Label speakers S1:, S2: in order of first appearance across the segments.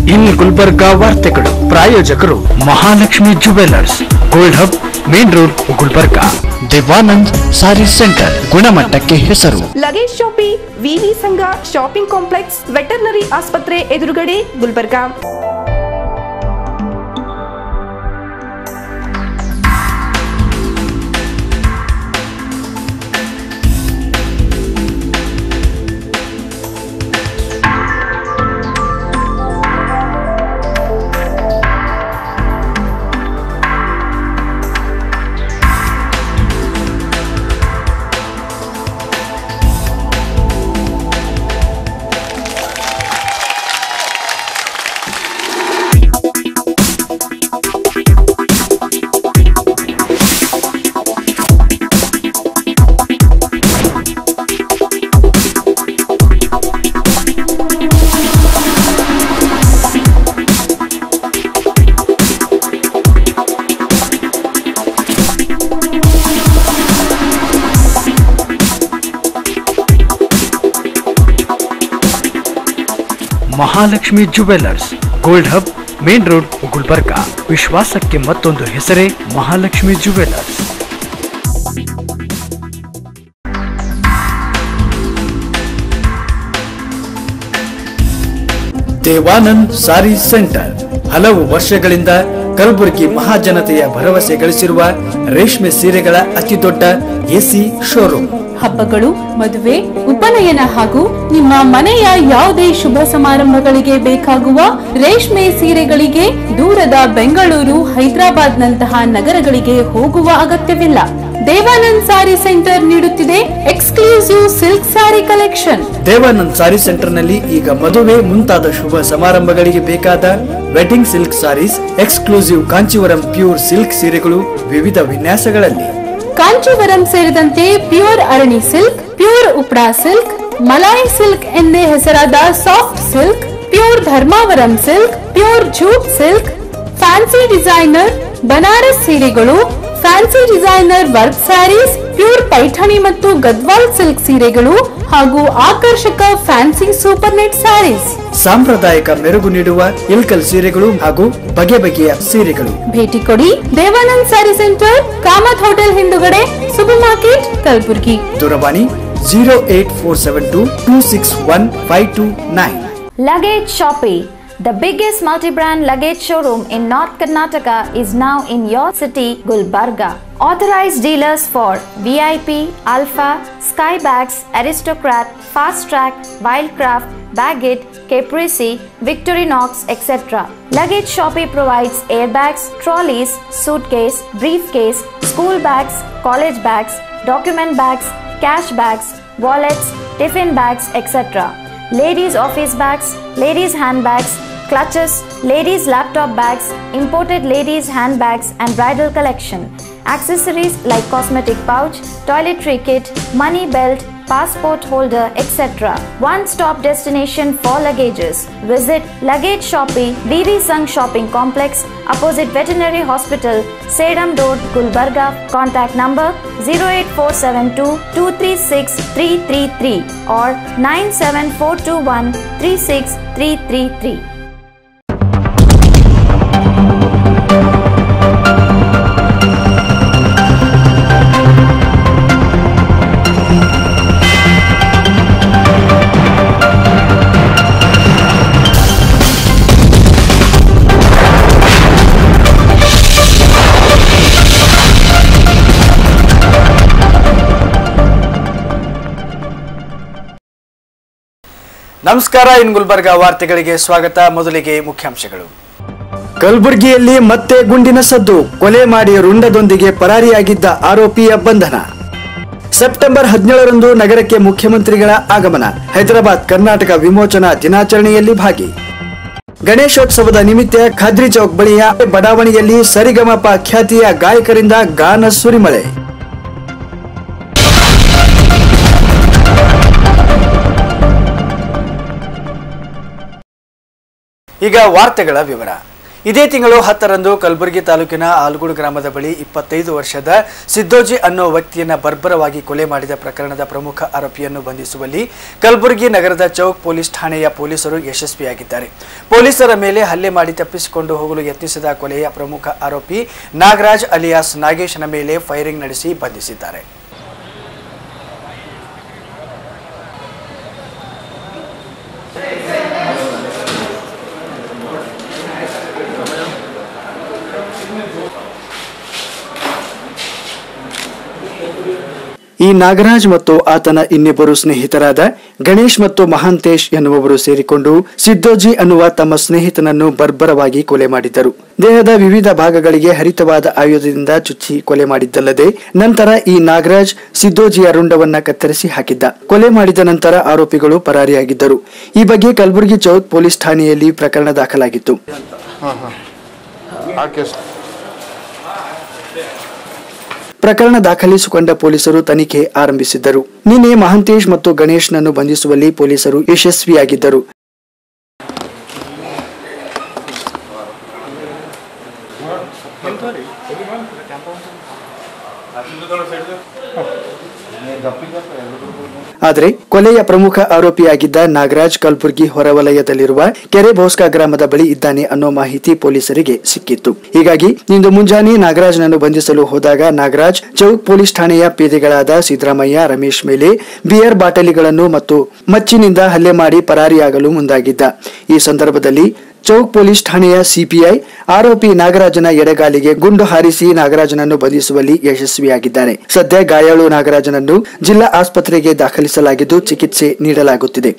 S1: ಇನ್ ಗುಲ್ಬರ್ಗಾ ವಾರ್ತೆಗಳು ಪ್ರಾಯೋಜಕರು Mahalakshmi jewellers gold hub main road Gulbarga Devanand sari centre ಗುಣಮಟ್ಟಕ್ಕೆ ಹೆಸರು
S2: ಲಗೇಜ್ ಶಾಪಿ ವಿವಿ ಸಂಘ ಶಾಪಿಂಗ್ ಕಾಂಪ್ಲೆಕ್ಸ್ ವೆಟರ್ನರಿ ಆಸ್ಪತ್ರೆ ಎದುರುಗಡೆ Gulbarga
S1: Mahalakshmi jewellers gold hub main road Gulbarga ವಿಶ್ವಾಸಕ್ಕೆ ಮತ್ತೊಂದು ಹೆಸರೇ ಮಹಾಲಕ್ಷ್ಮಿ ಜುವೆಲರ್ಸ್
S3: ದೇವಾನಂದ್ ಸಾರಿ ಸೆಂಟರ್ ಹಲವು ವರ್ಷಗಳಿಂದ ಕಲಬುರಗಿ ಮಹಾಜನತೆಯ ಭರವಸೆ ಗಳಿಸಿರುವ ರೇಷ್ಮೆ ಸೀರೆಗಳ ಅತಿದೊಡ್ಡ ಎಸಿ ಶೋರೂಮ್
S4: ಹಬ್ಬಗಳು ಮದುವೆ ಉಪನಯನ ಹಾಗೂ ನಿಮ್ಮ ಮನೆಯ ಯಾವುದೇ ಶುಭ ಸಮಾರಂಭಗಳಿಗೆ ಬೇಕಾಗುವ ರೇಷ್ಮೆ ಸೀರೆಗಳಿಗೆ ದೂರದ ಬೆಂಗಳೂರು ಹೈದರಾಬಾದ್ ನಂತಹ ನಗರಗಳಿಗೆ ಹೋಗುವ ಅಗತ್ಯವಿಲ್ಲ ದೇವಾನಂದ್ ಸಾರಿ ಸೆಂಟರ್ ನೀಡುತ್ತಿದೆ exclusive silk sari collection
S3: Devanand sari centre ನಲ್ಲಿ ಈಗ ಮದುವೆ ಮುಂತಾದ ಶುಭ ಸಮಾರಂಭಗಳಿಗೆ ಬೇಕಾದ wedding silk saris exclusive Kanchivaram pure silk ಸೀರೆಗಳು ವಿವಿಧ ವಿನ್ಯಾಸಗಳಲ್ಲಿ
S4: ಕಾಂಚೀವರಂ ಸೇರಿದಂತೆ pure Arani silk pure Uppada silk Malai silk ಎಂದೇ ಹೆಸರಾದ soft silk pure Dharmavaram silk pure jute silk fancy designer Banaras ಸೀರೆಗಳು fancy designer work saris pure Paithani ಮತ್ತು ಗದ್ವಾಲ್ ಸಿಲ್ಕ್ ಸೀರೆಗಳು ಹಾಗೂ ಆಕರ್ಷಕ ಫ್ಯಾನ್ಸಿ ಸೂಪರ್ ನೆಟ್ ಸ್ಯಾರೀಸ್
S3: ಸಾಂಪ್ರದಾಯಿಕ ಮೆರುಗು ನೀಡುವ ಇಲ್ಕಲ್ ಸೀರೆಗಳು ಹಾಗೂ ಬಗೆ ಬಗೆಯ ಸೀರೆಗಳು
S4: ಭೇಟಿ ಕೊಡಿ ದೇವಾನಂದ್ ಸ್ಯಾರಿ ಸೆಂಟರ್ ಕಾಮತ್ ಹೋಟೆಲ್ ಹಿಂದುಗಡೆ ಸೂಪರ್ ಮಾರ್ಕೆಟ್ ಕಲಬುರ್ಗಿ
S3: ದೂರವಾಣಿ zero eight four seven two two six one five two nine
S5: Luggage Shoppe, the biggest multi-brand luggage showroom in North Karnataka is now in your city, Gulbarga. Authorized dealers for VIP, Alpha, Skybags, Aristocrat, Fast Track, Wildcraft, Baggett, Caprese, Victorinox, etc. Luggage Shoppe provides airbags, trolleys, suitcase, briefcase, school bags, college bags, document bags, cash bags, wallets, tiffin bags, etc ladies' office bags, ladies' handbags, clutches, ladies' laptop bags, imported ladies' handbags, and bridal collection. Accessories like cosmetic pouch, toiletry kit, money belt, passport holder, etc. One stop destination for luggages. Visit Luggage Shoppe, VV Sung Shopping Complex, opposite Veterinary Hospital, Sedam Road, Gulbarga. Contact number 08472 236 333 or 97421 36333.
S3: ನಮಸ್ಕಾರ ಇನ್ ಗುಲ್ಬರ್ಗಾ ವಾರ್ತೆಗಳಿಗೆ ಸ್ವಾಗತ ಮೊದಲಿಗೆ ಮುಖ್ಯಾಂಶಗಳು ಕಲಬುರಗಿಯಲ್ಲಿ ಮತ್ತೆ ಗುಂಡಿನ ಸದ್ದು ಕೊಲೆ ಮಾಡಿ ರುಂಡದೊಂದಿಗೆ ಪರಾರಿಯಾಗಿದ್ದ ಆರೋಪಿಯ ಬಂಧನ ಸೆಪ್ಟೆಂಬರ್ ಹದಿನೇಳರಂದು ನಗರಕ್ಕೆ ಮುಖ್ಯಮಂತ್ರಿಗಳ ಆಗಮನ ಹೈದರಾಬಾದ್ ಕರ್ನಾಟಕ ವಿಮೋಚನಾ ದಿನಾಚರಣೆಯಲ್ಲಿ ಭಾಗಿ ಗಣೇಶೋತ್ಸವದ ನಿಮಿತ್ತ ಖಾದ್ರಿ ಚೌಕ್ ಬಳಿಯ ಬಡಾವಣೆಯಲ್ಲಿ ಸರಿಗಮಪ ಖ್ಯಾತಿಯ ಗಾಯಕರಿಂದ ಗಾನ ಸುರಿಮಳೆ ಈಗ ವಾರ್ತೆಗಳ ವಿವರ ಇದೇ ತಿಂಗಳು ಹತ್ತರಂದು ಕಲಬುರಗಿ ತಾಲೂಕಿನ ಆಲ್ಗೂಡು ಗ್ರಾಮದ ಬಳಿ ಇಪ್ಪತ್ತೈದು ವರ್ಷದ ಸಿದ್ದೋಜಿ ಅನ್ನೋ ವ್ಯಕ್ತಿಯನ್ನ ಬರ್ಬರವಾಗಿ ಕೊಲೆ ಮಾಡಿದ ಪ್ರಕರಣದ ಪ್ರಮುಖ ಆರೋಪಿಯನ್ನು ಬಂಧಿಸುವಲ್ಲಿ ಕಲಬುರಗಿ ನಗರದ ಚೌಕ್ ಪೊಲೀಸ್ ಠಾಣೆಯ ಪೊಲೀಸರು ಯಶಸ್ವಿಯಾಗಿದ್ದಾರೆ ಪೊಲೀಸರ ಮೇಲೆ ಹಲ್ಲೆ ಮಾಡಿ ತಪ್ಪಿಸಿಕೊಂಡು ಹೋಗಲು ಯತ್ನಿಸಿದ ಕೊಲೆಯ ಪ್ರಮುಖ ಆರೋಪಿ ನಾಗರಾಜ್ ಅಲಿಯಾಸ್ ನಾಗೇಶನ ಮೇಲೆ ಫೈರಿಂಗ್ ನಡೆಸಿ ಬಂಧಿಸಿದ್ದಾರೆ ಈ ನಾಗರಾಜ್ ಮತ್ತು ಆತನ ಇನ್ನಿಬ್ಬರು ಸ್ನೇಹಿತರಾದ ಗಣೇಶ್ ಮತ್ತು ಮಹಾಂತೇಶ್ ಎನ್ನುವವರು ಸೇರಿಕೊಂಡು ಸಿದ್ದೋಜಿ ಅನ್ನುವ ತಮ್ಮ ಸ್ನೇಹಿತನನ್ನು ಬರ್ಬರವಾಗಿ ಕೊಲೆ ಮಾಡಿದ್ದರು ದೇಹದ ವಿವಿಧ ಭಾಗಗಳಿಗೆ ಹರಿತವಾದ ಆಯುಧದಿಂದ ಚುಚ್ಚಿ ಕೊಲೆ ಮಾಡಿದ್ದಲ್ಲದೆ ನಂತರ ಈ ನಾಗರಾಜ್ ಸಿದ್ದೋಜಿಯ ರುಂಡವನ್ನ ಕತ್ತರಿಸಿ ಹಾಕಿದ್ದ ಕೊಲೆ ಮಾಡಿದ ನಂತರ ಆರೋಪಿಗಳು ಪರಾರಿಯಾಗಿದ್ದರು ಈ ಬಗ್ಗೆ ಕಲಬುರಗಿ ಚೌಕ್ ಪೊಲೀಸ್ ಠಾಣೆಯಲ್ಲಿ ಪ್ರಕರಣ ದಾಖಲಾಗಿತ್ತು ಪ್ರಕರಣ ದಾಖಲಿಸಿಕೊಂಡ ಪೊಲೀಸರು ತನಿಖೆ ಆರಂಭಿಸಿದ್ದರು ನಿನ್ನೆ ಮಹಾಂತೇಶ್ ಮತ್ತು ಗಣೇಶ್ನನ್ನು ಬಂಧಿಸುವಲ್ಲಿ ಪೊಲೀಸರು ಯಶಸ್ವಿಯಾಗಿದ್ದರು ಆದರೆ ಕೊಲೆಯ ಪ್ರಮುಖ ಆರೋಪಿಯಾಗಿದ್ದ ನಾಗರಾಜ್ ಕಲಬುರ್ಗಿ ಹೊರವಲಯದಲ್ಲಿರುವ ಕೆರೆ ಬೋಸ್ಕಾ ಗ್ರಾಮದ ಬಳಿ ಇದ್ದಾನೆ ಅನ್ನೋ ಮಾಹಿತಿ ಪೊಲೀಸರಿಗೆ ಸಿಕ್ಕಿತ್ತು ಹೀಗಾಗಿ ಇಂದು ಮುಂಜಾನೆ ನಾಗರಾಜ್ನನ್ನು ಬಂಧಿಸಲು ಹೋದಾಗ ನಾಗರಾಜ್ ಚೌಕ್ ಪೊಲೀಸ್ ಠಾಣೆಯ ಪೇದೆಗಳಾದ ಸಿದ್ದರಾಮಯ್ಯ ರಮೇಶ್ ಮೇಲೆ ಬಿಯರ್ ಬಾಟಲಿಗಳನ್ನು ಮತ್ತು ಮಚ್ಚಿನಿಂದ ಹಲ್ಲೆ ಮಾಡಿ ಪರಾರಿಯಾಗಲು ಮುಂದಾಗಿದ್ದ ಈ ಸಂದರ್ಭದಲ್ಲಿ ಚೌಕ್ ಪೊಲೀಸ್ ಠಾಣೆಯ ಸಿಪಿಐ ಆರೋಪಿ ನಾಗರಾಜನ ಎಡಗಾಲಿಗೆ ಗುಂಡು ಹಾರಿಸಿ ನಾಗರಾಜನನ್ನು ಬಂಧಿಸುವಲ್ಲಿ ಯಶಸ್ವಿಯಾಗಿದ್ದಾರೆ ಸದ್ಯ ಗಾಯಾಳು ನಾಗರಾಜನನ್ನು ಜಿಲ್ಲಾ ಆಸ್ಪತ್ರೆಗೆ ದಾಖಲಿಸಲಾಗಿದ್ದು ಚಿಕಿತ್ಸೆ ನೀಡಲಾಗುತ್ತಿದೆ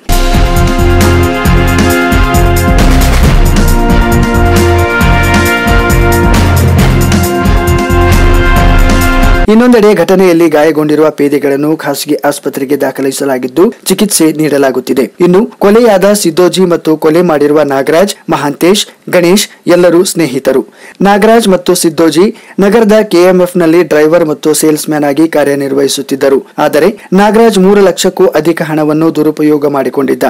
S3: ಇನ್ನೊಂದೆಡೆ ಘಟನೆಯಲ್ಲಿ ಗಾಯಗೊಂಡಿರುವ ಪೇದೆಗಳನ್ನು ಖಾಸಗಿ ಆಸ್ಪತ್ರೆಗೆ ದಾಖಲಿಸಲಾಗಿದ್ದು ಚಿಕಿತ್ಸೆ ನೀಡಲಾಗುತ್ತಿದೆ ಇನ್ನು ಕೊಲೆಯಾದ ಸಿದ್ದೋಜಿ ಮತ್ತು ಕೊಲೆ ಮಾಡಿರುವ ನಾಗರಾಜ್ ಮಹಾಂತೇಶ್ ಗಣೇಶ್ ಎಲ್ಲರೂ ಸ್ನೇಹಿತರು ನಾಗರಾಜ್ ಮತ್ತು ಸಿದ್ದೋಜಿ ನಗರದ ಕೆಎಂಎಫ್ನಲ್ಲಿ ಡ್ರೈವರ್ ಮತ್ತು ಸೇಲ್ಸ್ ಮ್ಯಾನ್ ಆಗಿ ಕಾರ್ಯನಿರ್ವಹಿಸುತ್ತಿದ್ದರು ಆದರೆ ನಾಗರಾಜ್ ಮೂರು ಲಕ್ಷಕ್ಕೂ ಅಧಿಕ ಹಣವನ್ನು ದುರುಪಯೋಗ ಮಾಡಿಕೊಂಡಿದ್ದ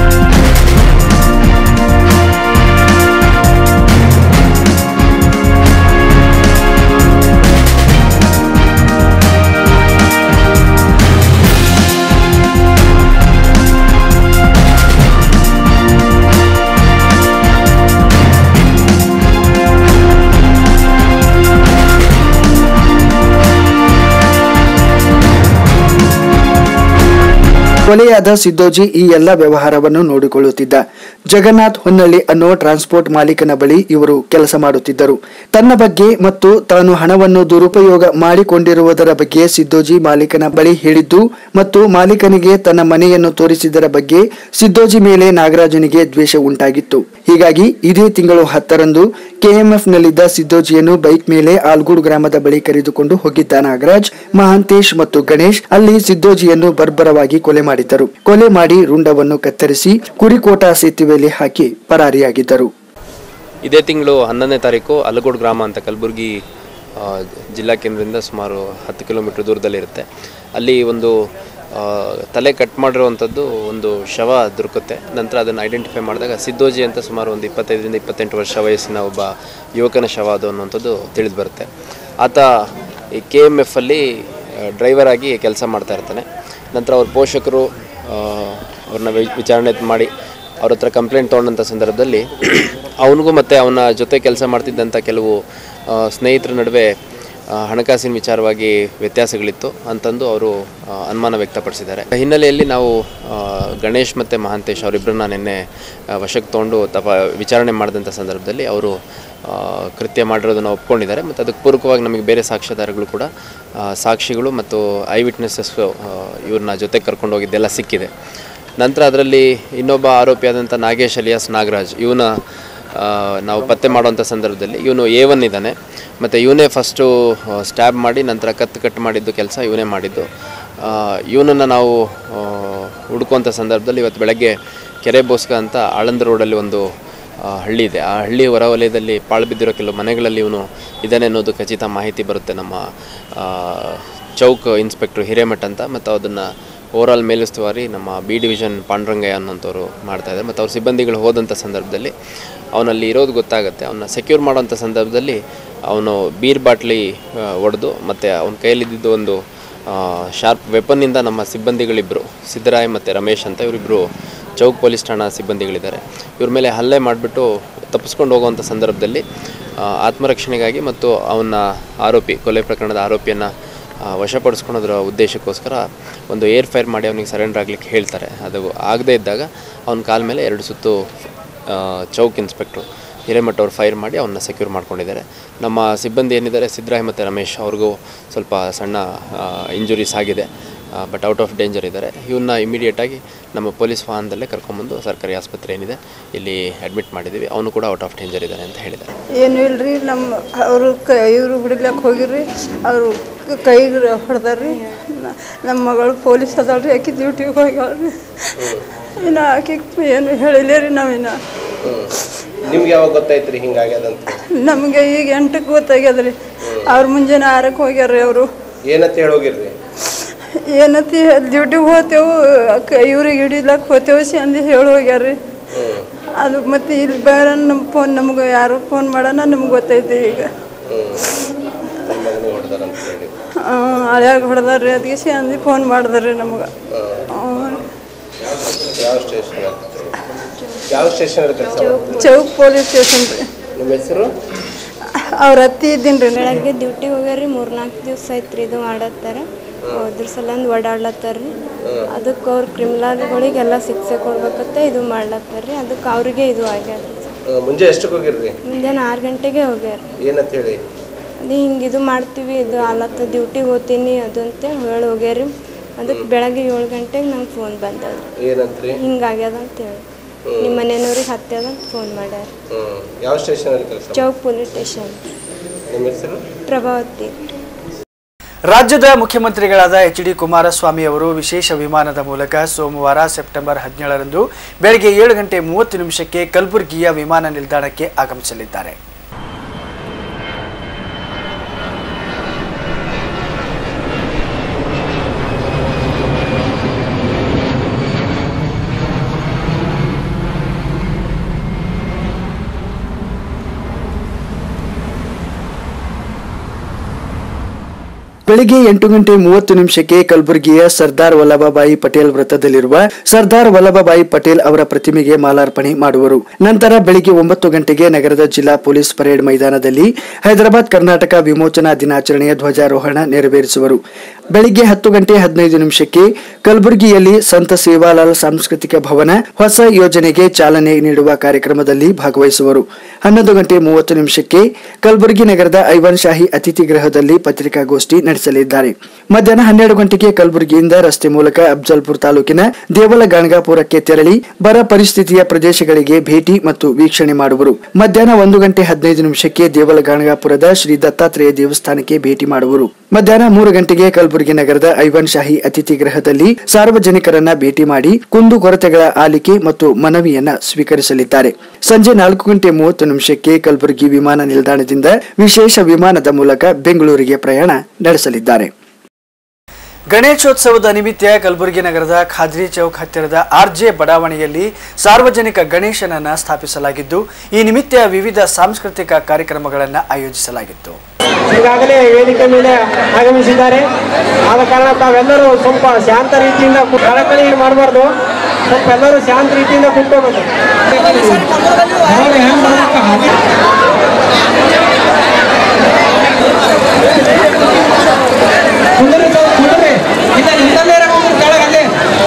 S3: ಕೊಲೆಯಾದ ಸಿದ್ದೋಜಿ ಈ ಎಲ್ಲ ವ್ಯವಹಾರವನ್ನು ನೋಡಿಕೊಳ್ಳುತ್ತಿದ್ದ ಜಗನ್ನಾಥ್ ಹೊನ್ನಳ್ಳಿ ಅನ್ನೋ ಟ್ರಾನ್ಸ್ಪೋರ್ಟ್ ಮಾಲೀಕನ ಬಳಿ ಇವರು ಕೆಲಸ ಮಾಡುತ್ತಿದ್ದರು ತನ್ನ ಬಗ್ಗೆ ಮತ್ತು ತಾನು ಹಣವನ್ನು ದುರುಪಯೋಗ ಮಾಡಿಕೊಂಡಿರುವುದರ ಬಗ್ಗೆ ಸಿದ್ದೋಜಿ ಮಾಲೀಕನ ಬಳಿ ಹೇಳಿದ್ದು ಮತ್ತು ಮಾಲೀಕನಿಗೆ ತನ್ನ ಮನೆಯನ್ನು ತೋರಿಸಿದರ ಬಗ್ಗೆ ಸಿದ್ದೋಜಿ ಮೇಲೆ ನಾಗರಾಜನಿಗೆ ದ್ವೇಷ ಉಂಟಾಗಿತ್ತು ಹೀಗಾಗಿ ಇದೇ ತಿಂಗಳು ಹತ್ತರಂದು ಕೆಎಂಎಫ್ ನಲ್ಲಿದ್ದ ಸಿದ್ದೋಜಿಯನ್ನು ಬೈಕ್ ಮೇಲೆ ಆಲ್ಗೂಡ್ ಗ್ರಾಮದ ಬಳಿ ಕರೆದುಕೊಂಡು ಹೋಗಿದ್ದ ನಾಗರಾಜ್ ಮಹಾಂತೇಶ್ ಮತ್ತು ಗಣೇಶ್ ಅಲ್ಲಿ ಸಿದ್ದೋಜಿಯನ್ನು ಬರ್ಬರವಾಗಿ ಕೊಲೆ ಮಾಡಿದ್ದರು ಕೊಲೆ ಮಾಡಿ ರುಂಡವನ್ನು ಕತ್ತರಿಸಿ ಕುರಿಕೋಟ ಸೇತುವೆಯಲ್ಲಿ ಹಾಕಿ ಪರಾರಿಯಾಗಿದ್ದರು
S6: ಇದೇ ತಿಂಗಳು ಹನ್ನೊಂದನೇ ತಾರೀಕು ಅಲಗೋಡು ಗ್ರಾಮ ಅಂತ ಕಲಬುರಗಿ ಆ, ಜಿಲ್ಲಾ ಕೇಂದ್ರದಿಂದ ಸುಮಾರು ಹತ್ತು ಕಿಲೋಮೀಟ್ರ್ ದೂರದಲ್ಲಿರುತ್ತೆ ಅಲ್ಲಿ ಒಂದು ಆ, ತಲೆ ಕಟ್ ಮಾಡಿರುವಂಥದ್ದು ಒಂದು ಶವ ದೊರಕುತ್ತೆ ನಂತರ ಅದನ್ನು ಐಡೆಂಟಿಫೈ ಮಾಡಿದಾಗ ಸಿದ್ದೋಜಿ ಅಂತ ಸುಮಾರು ಒಂದು ಇಪ್ಪತ್ತೈದರಿಂದ ಇಪ್ಪತ್ತೆಂಟು ವರ್ಷ ವಯಸ್ಸಿನ ಒಬ್ಬ ಯುವಕನ ಶವ ಅದು ಅನ್ನುವಂಥದ್ದು ತಿಳಿದು ಬರುತ್ತೆ ಆತ ಈ ಕೆ ಎಮ್ ಎಫಲ್ಲಿ ಡ್ರೈವರ್ ಆಗಿ ಕೆಲಸ ಮಾಡ್ತಾ ಇರ್ತಾನೆ ನಂತರ ಅವ್ರ ಪೋಷಕರು ಆ, ಅವ್ರನ್ನ ವಿ- ವಿಚಾರಣೆ ಮಾಡಿ ಅವ್ರ ಹತ್ರ ಕಂಪ್ಲೇಂಟ್ ತೊಗೊಂಡಂಥ ಸಂದರ್ಭದಲ್ಲಿ ಅವನಿಗೂ ಮತ್ತು ಅವನ ಜೊತೆ ಕೆಲಸ ಮಾಡ್ತಿದ್ದಂಥ ಕೆಲವು ಆ, ಸ್ನೇಹಿತರ ನಡುವೆ ಆ, ಹಣಕಾಸಿನ ವಿಚಾರವಾಗಿ ವ್ಯತ್ಯಾಸಗಳಿತ್ತು ಅಂತಂದು ಅವರು ಆ, ಅನುಮಾನ ವ್ಯಕ್ತಪಡಿಸಿದ್ದಾರೆ ಹಿನ್ನೆಲೆಯಲ್ಲಿ ನಾವು ಆ, ಗಣೇಶ್ ಮತ್ತು ಮಹಾಂತೇಶ್ ಅವರಿಬ್ಬರನ್ನ ನಿನ್ನೆ ಆ, ವಶಕ್ಕೆ ತೊಗೊಂಡು ತಪ ವಿಚಾರಣೆ ಮಾಡಿದಂಥ ಸಂದರ್ಭದಲ್ಲಿ ಅವರು ಆ, ಕೃತ್ಯ ಮಾಡಿರೋದನ್ನು ಒಪ್ಕೊಂಡಿದ್ದಾರೆ ಮತ್ತು ಅದಕ್ಕೆ ಪೂರಕವಾಗಿ ನಮಗೆ ಬೇರೆ ಸಾಕ್ಷ್ಯಾಧಾರಗಳು ಕೂಡ ಆ, ಸಾಕ್ಷಿಗಳು ಮತ್ತು ಐ ವಿಟ್ನೆಸ್ಸಸ್ ಇವ್ರನ್ನ ಜೊತೆ ಕರ್ಕೊಂಡು ಹೋಗಿದ್ದೆಲ್ಲ ಸಿಕ್ಕಿದೆ ನಂತರ ಅದರಲ್ಲಿ ಇನ್ನೊಬ್ಬ ಆರೋಪಿಯಾದಂಥ ನಾಗೇಶ್ ಅಲಿಯಾಸ್ ನಾಗರಾಜ್ ಇವನ ನಾವು ಪತ್ತೆ ಮಾಡುವಂಥ ಸಂದರ್ಭದಲ್ಲಿ ಇವನು ಎ ಒನ್ ಇದ್ದಾನೆ ಮತ್ತು ಇವನೇ ಫಸ್ಟು ಸ್ಟ್ಯಾಬ್ ಮಾಡಿ ನಂತರ ಕತ್ತು ಕಟ್ ಮಾಡಿದ್ದು ಕೆಲಸ ಇವನೇ ಮಾಡಿದ್ದು ಇವನನ್ನು ನಾವು ಆ, ಹುಡುಕುವಂಥ ಸಂದರ್ಭದಲ್ಲಿ ಇವತ್ತು ಬೆಳಗ್ಗೆ ಕೆರೆ ಬೋಸ್ಕ ಅಂತ ಆಳಂದ ರೋಡಲ್ಲಿ ಒಂದು ಆ, ಹಳ್ಳಿ ಇದೆ ಆ ಹಳ್ಳಿ ಹೊರವಲಯದಲ್ಲಿ ಪಾಳು ಬಿದ್ದಿರೋ ಕೆಲವು ಮನೆಗಳಲ್ಲಿ ಇವನು ಇದ್ದಾನೆ ಅನ್ನೋದು ಖಚಿತ ಮಾಹಿತಿ ಬರುತ್ತೆ ನಮ್ಮ ಆ, ಚೌಕ್ ಇನ್ಸ್ಪೆಕ್ಟ್ರ್ ಹಿರೇಮಠ್ ಅಂತ ಮತ್ತು ಅದನ್ನು ಓವರಾಲ್ ಮೇಲುಸ್ತುವಾರಿ ನಮ್ಮ ಬಿ ಡಿವಿಷನ್ ಪಾಂಡುರಂಗಯ್ಯ ಅನ್ನೋಂಥವ್ರು ಮಾಡ್ತಾಯಿದ್ದಾರೆ ಮತ್ತು ಅವ್ರ ಸಿಬ್ಬಂದಿಗಳು ಹೋದಂಥ ಸಂದರ್ಭದಲ್ಲಿ ಅವನಲ್ಲಿ ಇರೋದು ಗೊತ್ತಾಗುತ್ತೆ ಅವನ್ನ ಸೆಕ್ಯೂರ್ ಮಾಡೋಂಥ ಸಂದರ್ಭದಲ್ಲಿ ಅವನು ಬೀರ್ ಬಾಟ್ಲಿ ಒಡೆದು ಮತ್ತು ಅವನ ಕೈಯಲ್ಲಿದ್ದಿದ್ದು ಒಂದು ಶಾರ್ಪ್ ವೆಪನ್ನಿಂದ ನಮ್ಮ ಸಿಬ್ಬಂದಿಗಳಿಬ್ಬರು ಸಿದ್ದರಾಯ್ ಮತ್ತು ರಮೇಶ್ ಅಂತ ಇವರಿಬ್ಬರು ಚೌಕ್ ಪೊಲೀಸ್ ಠಾಣಾ ಸಿಬ್ಬಂದಿಗಳಿದ್ದಾರೆ ಇವ್ರ ಮೇಲೆ ಹಲ್ಲೆ ಮಾಡಿಬಿಟ್ಟು ತಪ್ಪಿಸ್ಕೊಂಡು ಹೋಗುವಂಥ ಸಂದರ್ಭದಲ್ಲಿ ಆ, ಆತ್ಮರಕ್ಷಣೆಗಾಗಿ ಮತ್ತು ಅವನ ಆರೋಪಿ ಕೊಲೆ ಪ್ರಕರಣದ ಆರೋಪಿಯನ್ನು ವಶಪಡಿಸ್ಕೊಳೋದ್ರ ಉದ್ದೇಶಕ್ಕೋಸ್ಕರ ಒಂದು ಏರ್ ಫೈರ್ ಮಾಡಿ ಅವನಿಗೆ ಸರೆಂಡರ್ ಆಗ್ಲಿಕ್ಕೆ ಹೇಳ್ತಾರೆ ಅದು ಆಗದೇ ಇದ್ದಾಗ ಅವನ ಕಾಲ ಮೇಲೆ ಎರಡು ಸುತ್ತು ಆ, ಚೌಕ್ ಇನ್ಸ್ಪೆಕ್ಟ್ರು ಹಿರೇಮಠ ಅವ್ರು ಫೈರ್ ಮಾಡಿ ಅವನ್ನ ಸೆಕ್ಯೂರ್ ಮಾಡ್ಕೊಂಡಿದ್ದಾರೆ ನಮ್ಮ ಸಿಬ್ಬಂದಿ ಏನಿದ್ದಾರೆ ಸಿದ್ದರಾಯ್ ಮತ್ತು ರಮೇಶ್ ಅವ್ರಿಗೂ ಸ್ವಲ್ಪ ಸಣ್ಣ ಇಂಜುರೀಸ್ ಆಗಿದೆ ಬಟ್ ಔಟ್ ಆಫ್ ಡೇಂಜರ್ ಇದ್ದಾರೆ ಇವನ್ನ ಇಮಿಡಿಯೇಟಾಗಿ ನಮ್ಮ ಪೊಲೀಸ್ ವಾಹನದಲ್ಲೇ ಕರ್ಕೊಂಬಂದು ಸರ್ಕಾರಿ ಆಸ್ಪತ್ರೆ ಏನಿದೆ ಇಲ್ಲಿ ಅಡ್ಮಿಟ್ ಮಾಡಿದ್ದೀವಿ ಅವನು ಕೂಡ ಔಟ್ ಆಫ್ ಡೇಂಜರ್ ಇದ್ದಾನೆ ಅಂತ ಹೇಳಿದ್ದಾರೆ
S7: ಏನು ಇಲ್ರಿ ನಮ್ಮ ಅವರು ಕ ಇವರು ಬಿಡ್ಲಕ್ಕೆ ಹೋಗಿರ್ರಿ ಅವರು ಕೈಗೆ ಹೊಡೆದಾರ್ರಿ ನಮ್ಮ ಮಗಳು ಪೊಲೀಸ್ ಅದಾಳ್ರಿ ಆಕಿ ಡ್ಯೂಟಿಗೆ ಹೋಗ್ಯಾಳ್ರಿ ಇನ್ನು ಆಕಿ ಏನು ಹೇಳಿಲ್ಲ ರೀ ನಾವಿನ್ನು
S8: ನಿಮ್ಗೆ ಯಾವಾಗ ಗೊತ್ತಾಯ್ತ್ರಿ ಹಿಂಗಾಗ್ಯದಂತ
S7: ನಮಗೆ ಈಗ ಎಂಟಕ್ಕೆ ಗೊತ್ತಾಗ್ಯದ್ರಿ ಅವ್ರು ಮುಂಜಾನೆ ಆರಕ್ಕೆ ಹೋಗ್ಯಾರ್ರಿ ಅವರು
S8: ಏನಂತ ಹೇಳಿ ಹೋಗಿರ್ರಿ
S7: ಏನತಿ ಡ್ಯೂಟಿಗೆ ಹೋತೇವು ಇವ್ರಿಗೆ ಹಿಡಿಲಕ್ಕೆ ಹೋತೇವು ಸಂದಿ ಹೇಳಿ ಹೋಗ್ಯಾರ್ರಿ ಅದು ಮತ್ತೆ ಇಲ್ಲಿ ಬೇರೆ ನಮ್ಮ ಫೋನ್ ನಮ್ಗೆ ಯಾರು ಫೋನ್ ಮಾಡೋಣ ನಮ್ಗೆ ಗೊತ್ತೈತಿ ಈಗ
S8: ನಿಮ್ಮ ಮಗನಿಗೆ ಹೊಡೆದಾರಂತ ಹೇಳಿ
S7: ಹಳ್ಯಾಗ ಹೊಡೆದಾರ್ರಿ ಅದಕ್ಕೆ ಸಂದಿ ಫೋನ್ ಮಾಡಿದ್ರಿ ನಮ್ಗೆ
S8: ಯಾವ ಸ್ಟೇಷನ್ ಯಾವ ಸ್ಟೇಷನ್ ಕೆಲಸ
S7: ಚೌಕ್ ಪೊಲೀಸ್ ಸ್ಟೇಷನ್ ರೀ
S8: ನಿಮ್ಮ ಹೆಸರು
S7: ಅವ್ರ ಅತ್ತಿ ಇದ್ದೀನಿ ರೀ
S9: ಬೆಳಗ್ಗೆ ಡ್ಯೂಟಿಗೆ ಹೋಗ್ಯಾರಿ ಮೂರ್ನಾಲ್ಕು ದಿವಸ ಐತ್ರಿ ಇದು ಮಾಡತ್ತಾರ ಅದ್ರ ಸಲಂದ ಓಡಾಡ್ಲತ್ತಾರ ರೀ ಅದಕ್ಕೆ ಅವ್ರ ಕ್ರಿಮಿನಲ್ಗಳಿಗೆಲ್ಲ ಶಿಕ್ಷೆ ಕೊಡ್ಬೇಕಂತ ಇದು ಮಾಡ್ಲತ್ತಾರ ರೀ ಅದಕ್ಕೆ ಅವ್ರಿಗೆ ಇದು ಆಗ್ಯಾರ
S8: ಆ, ಮುಂಜೆ ಎಷ್ಟಕ್ಕೆ ಹೋಗಿರ್ರಿ
S9: ಮುಂಜಾನೆ ಆರು ಗಂಟೆಗೆ ಹೋಗ್ಯಾರ
S8: ಏನಂತ ಹೇಳಿ
S9: ಅದೇ ಹಿಂಗೆ ಇದು ಮಾಡ್ತೀವಿ ಇದು ಆಲತ್ತ ಡ್ಯೂಟಿಗೆ ಹೋಗ್ತೀನಿ ಅದು ಅಂತ ಹೇಳಿ ಹೋಗ್ಯಾರಿ ಅದಕ್ಕೆ ಬೆಳಗ್ಗೆ ಏಳು ಗಂಟೆಗೆ ನಂಗೆ ಫೋನ್ ಬಂದದ್ರಿ
S8: ಏನಂತ್ರಿ
S9: ಹಿಂಗಾಗ್ಯದ ಅಂತ ಹೇಳಿ ನಿಮ್ಮ ಮನೆಯವ್ರಿಗೆ ಹತ್ಯದ ಅಂತ ಫೋನ್ ಮಾಡ್ಯಾರ
S8: ಹ್ಮ್ ಯಾವ ಸ್ಟೇಷನಲ್ಲಿ ಕೆಲಸ
S9: ಚೌಕ್ ಪೊಲೀಸ್ ಸ್ಟೇಷನ್
S8: ನಿಮ್ಮ ಹೆಸರು
S9: ಪ್ರಭಾವತಿ
S3: ರಾಜ್ಯದ ಮುಖ್ಯಮಂತ್ರಿಗಳಾದ ಎಚ್ ಡಿ ಕುಮಾರಸ್ವಾಮಿ ಅವರು ವಿಶೇಷ ವಿಮಾನದ ಮೂಲಕ ಸೋಮವಾರ ಸೆಪ್ಟೆಂಬರ್ ಹದಿನೇಳರಂದು ಬೆಳಗ್ಗೆ ಏಳು ಗಂಟೆ ಮೂವತ್ತು ನಿಮಿಷಕ್ಕೆ ಕಲಬುರಗಿಯ ವಿಮಾನ ನಿಲ್ದಾಣಕ್ಕೆ ಆಗಮಿಸಲಿದ್ದಾರೆ ಬೆಳಿಗ್ಗೆ ಎಂಟು ಗಂಟೆ ಮೂವತ್ತು ನಿಮಿಷಕ್ಕೆ ಕಲಬುರಗಿಯ ಸರ್ದಾರ್ ವಲ್ಲಭಭಾಯಿ ಪಟೇಲ್ ವೃತ್ತದಲ್ಲಿರುವ ಸರ್ದಾರ್ ವಲ್ಲಭಭಾಯಿ ಪಟೇಲ್ ಅವರ ಪ್ರತಿಮೆಗೆ ಮಾಲಾರ್ಪಣೆ ಮಾಡುವರು ನಂತರ ಬೆಳಿಗ್ಗೆ ಒಂಬತ್ತು ಗಂಟೆಗೆ ನಗರದ ಜಿಲ್ಲಾ ಪೊಲೀಸ್ ಪರೇಡ್ ಮೈದಾನದಲ್ಲಿ ಹೈದರಾಬಾದ್ ಕರ್ನಾಟಕ ವಿಮೋಚನಾ ದಿನಾಚರಣೆಯ ಧ್ವಜಾರೋಹಣ ನೆರವೇರಿಸುವರು ಬೆಳಿಗ್ಗೆ ಹತ್ತು ಗಂಟೆ ಹದಿನೈದು ನಿಮಿಷಕ್ಕೆ ಕಲಬುರಗಿಯಲ್ಲಿ ಸಂತ ಸೇವಾಲಾಲ್ ಸಾಂಸ್ಕೃತಿಕ ಭವನ ಹೊಸ ಯೋಜನೆಗೆ ಚಾಲನೆ ನೀಡುವ ಕಾರ್ಯಕ್ರಮದಲ್ಲಿ ಭಾಗವಹಿಸುವರು ಹನ್ನೊಂದು ಗಂಟೆ ಮೂವತ್ತು ನಿಮಿಷಕ್ಕೆ ಕಲಬುರಗಿ ನಗರದ ಐವನ್ ಶಾಹಿ ಅತಿಥಿ ಗೃಹದಲ್ಲಿ ಪತ್ರಿಕಾಗೋಷ್ಠಿ ನಡೆಸಲಿದ್ದಾರೆ ಮಧ್ಯಾಹ್ನ ಹನ್ನೆರಡು ಗಂಟೆಗೆ ಕಲಬುರಗಿಯಿಂದ ರಸ್ತೆ ಮೂಲಕ ಅಫ್ಜಲ್ಪುರ ತಾಲೂಕಿನ ದೇವಲ ಗಣಗಾಪುರಕ್ಕೆ ತೆರಳಿ ಬರ ಪರಿಸ್ಥಿತಿಯ ಪ್ರದೇಶಗಳಿಗೆ ಭೇಟಿ ಮತ್ತು ವೀಕ್ಷಣೆ ಮಾಡುವರು ಮಧ್ಯಾಹ್ನ ಒಂದು ಗಂಟೆ ಹದಿನೈದು ನಿಮಿಷಕ್ಕೆ ದೇವಲ ಗಣಗಾಪುರದ ಶ್ರೀ ದತ್ತಾತ್ರೇಯ ದೇವಸ್ಥಾನಕ್ಕೆ ಭೇಟಿ ಮಾಡುವರು ಮಧ್ಯಾಹ್ನ ಮೂರು ಗಂಟೆಗೆ ಕಲಬುರಗಿ ನಗರದ ಐವನ್ ಶಾಹಿ ಅತಿಥಿ ಗೃಹದಲ್ಲಿ ಸಾರ್ವಜನಿಕರನ್ನ ಭೇಟಿ ಮಾಡಿ ಕುಂದು ಕೊರತೆಗಳ ಆಲಿಕೆ ಮತ್ತು ಮನವಿಯನ್ನ ಸ್ವೀಕರಿಸಲಿದ್ದಾರೆ ಸಂಜೆ ನಾಲ್ಕು ಗಂಟೆ ಮೂವತ್ತು ನಿಮಿಷಕ್ಕೆ ಕಲಬುರಗಿ ವಿಮಾನ ನಿಲ್ದಾಣದಿಂದ ವಿಶೇಷ ವಿಮಾನದ ಮೂಲಕ ಬೆಂಗಳೂರಿಗೆ ಪ್ರಯಾಣ ನಡೆಸಲಿದ್ದಾರೆ ಗಣೇಶೋತ್ಸವದ ನಿಮಿತ್ತ ಕಲಬುರಗಿ ನಗರದ ಖಾದ್ರಿ ಚೌಕ್ ಹತ್ತಿರದ ಆರ್ಜೆ ಬಡಾವಣೆಯಲ್ಲಿ ಸಾರ್ವಜನಿಕ ಗಣೇಶನನ್ನ ಸ್ಥಾಪಿಸಲಾಗಿದ್ದು ಈ ನಿಮಿತ್ತ ವಿವಿಧ ಸಾಂಸ್ಕೃತಿಕ ಕಾರ್ಯಕ್ರಮಗಳನ್ನು ಆಯೋಜಿಸಲಾಗಿತ್ತು
S10: ಈಗಾಗಲೇ ವೇದಿಕೆ ಮೇಲೆ ಆಗಮಿಸಿದ್ದಾರೆ ಆದ ಕಾರಣ ತಾವೆಲ್ಲರೂ ಸ್ವಲ್ಪ ಶಾಂತ ರೀತಿಯಿಂದ ಕು- ಕಳಕಳಿ ಮಾಡಬಾರ್ದು ಸ್ವಲ್ಪ ಎಲ್ಲರೂ ಶಾಂತ ರೀತಿಯಿಂದ ಕುತ್ಕೋಬೇಕು ಕುಂದ್ರಿ ಸ್ವಲ್ಪ ಕುಂದ್ರಿ. ಇಲ್ಲ, ನಿಂತಲ್ಲೇ ಇರೋ ಕುಂದ್ರಿ ಕೆಳಗಲ್ಲಿ.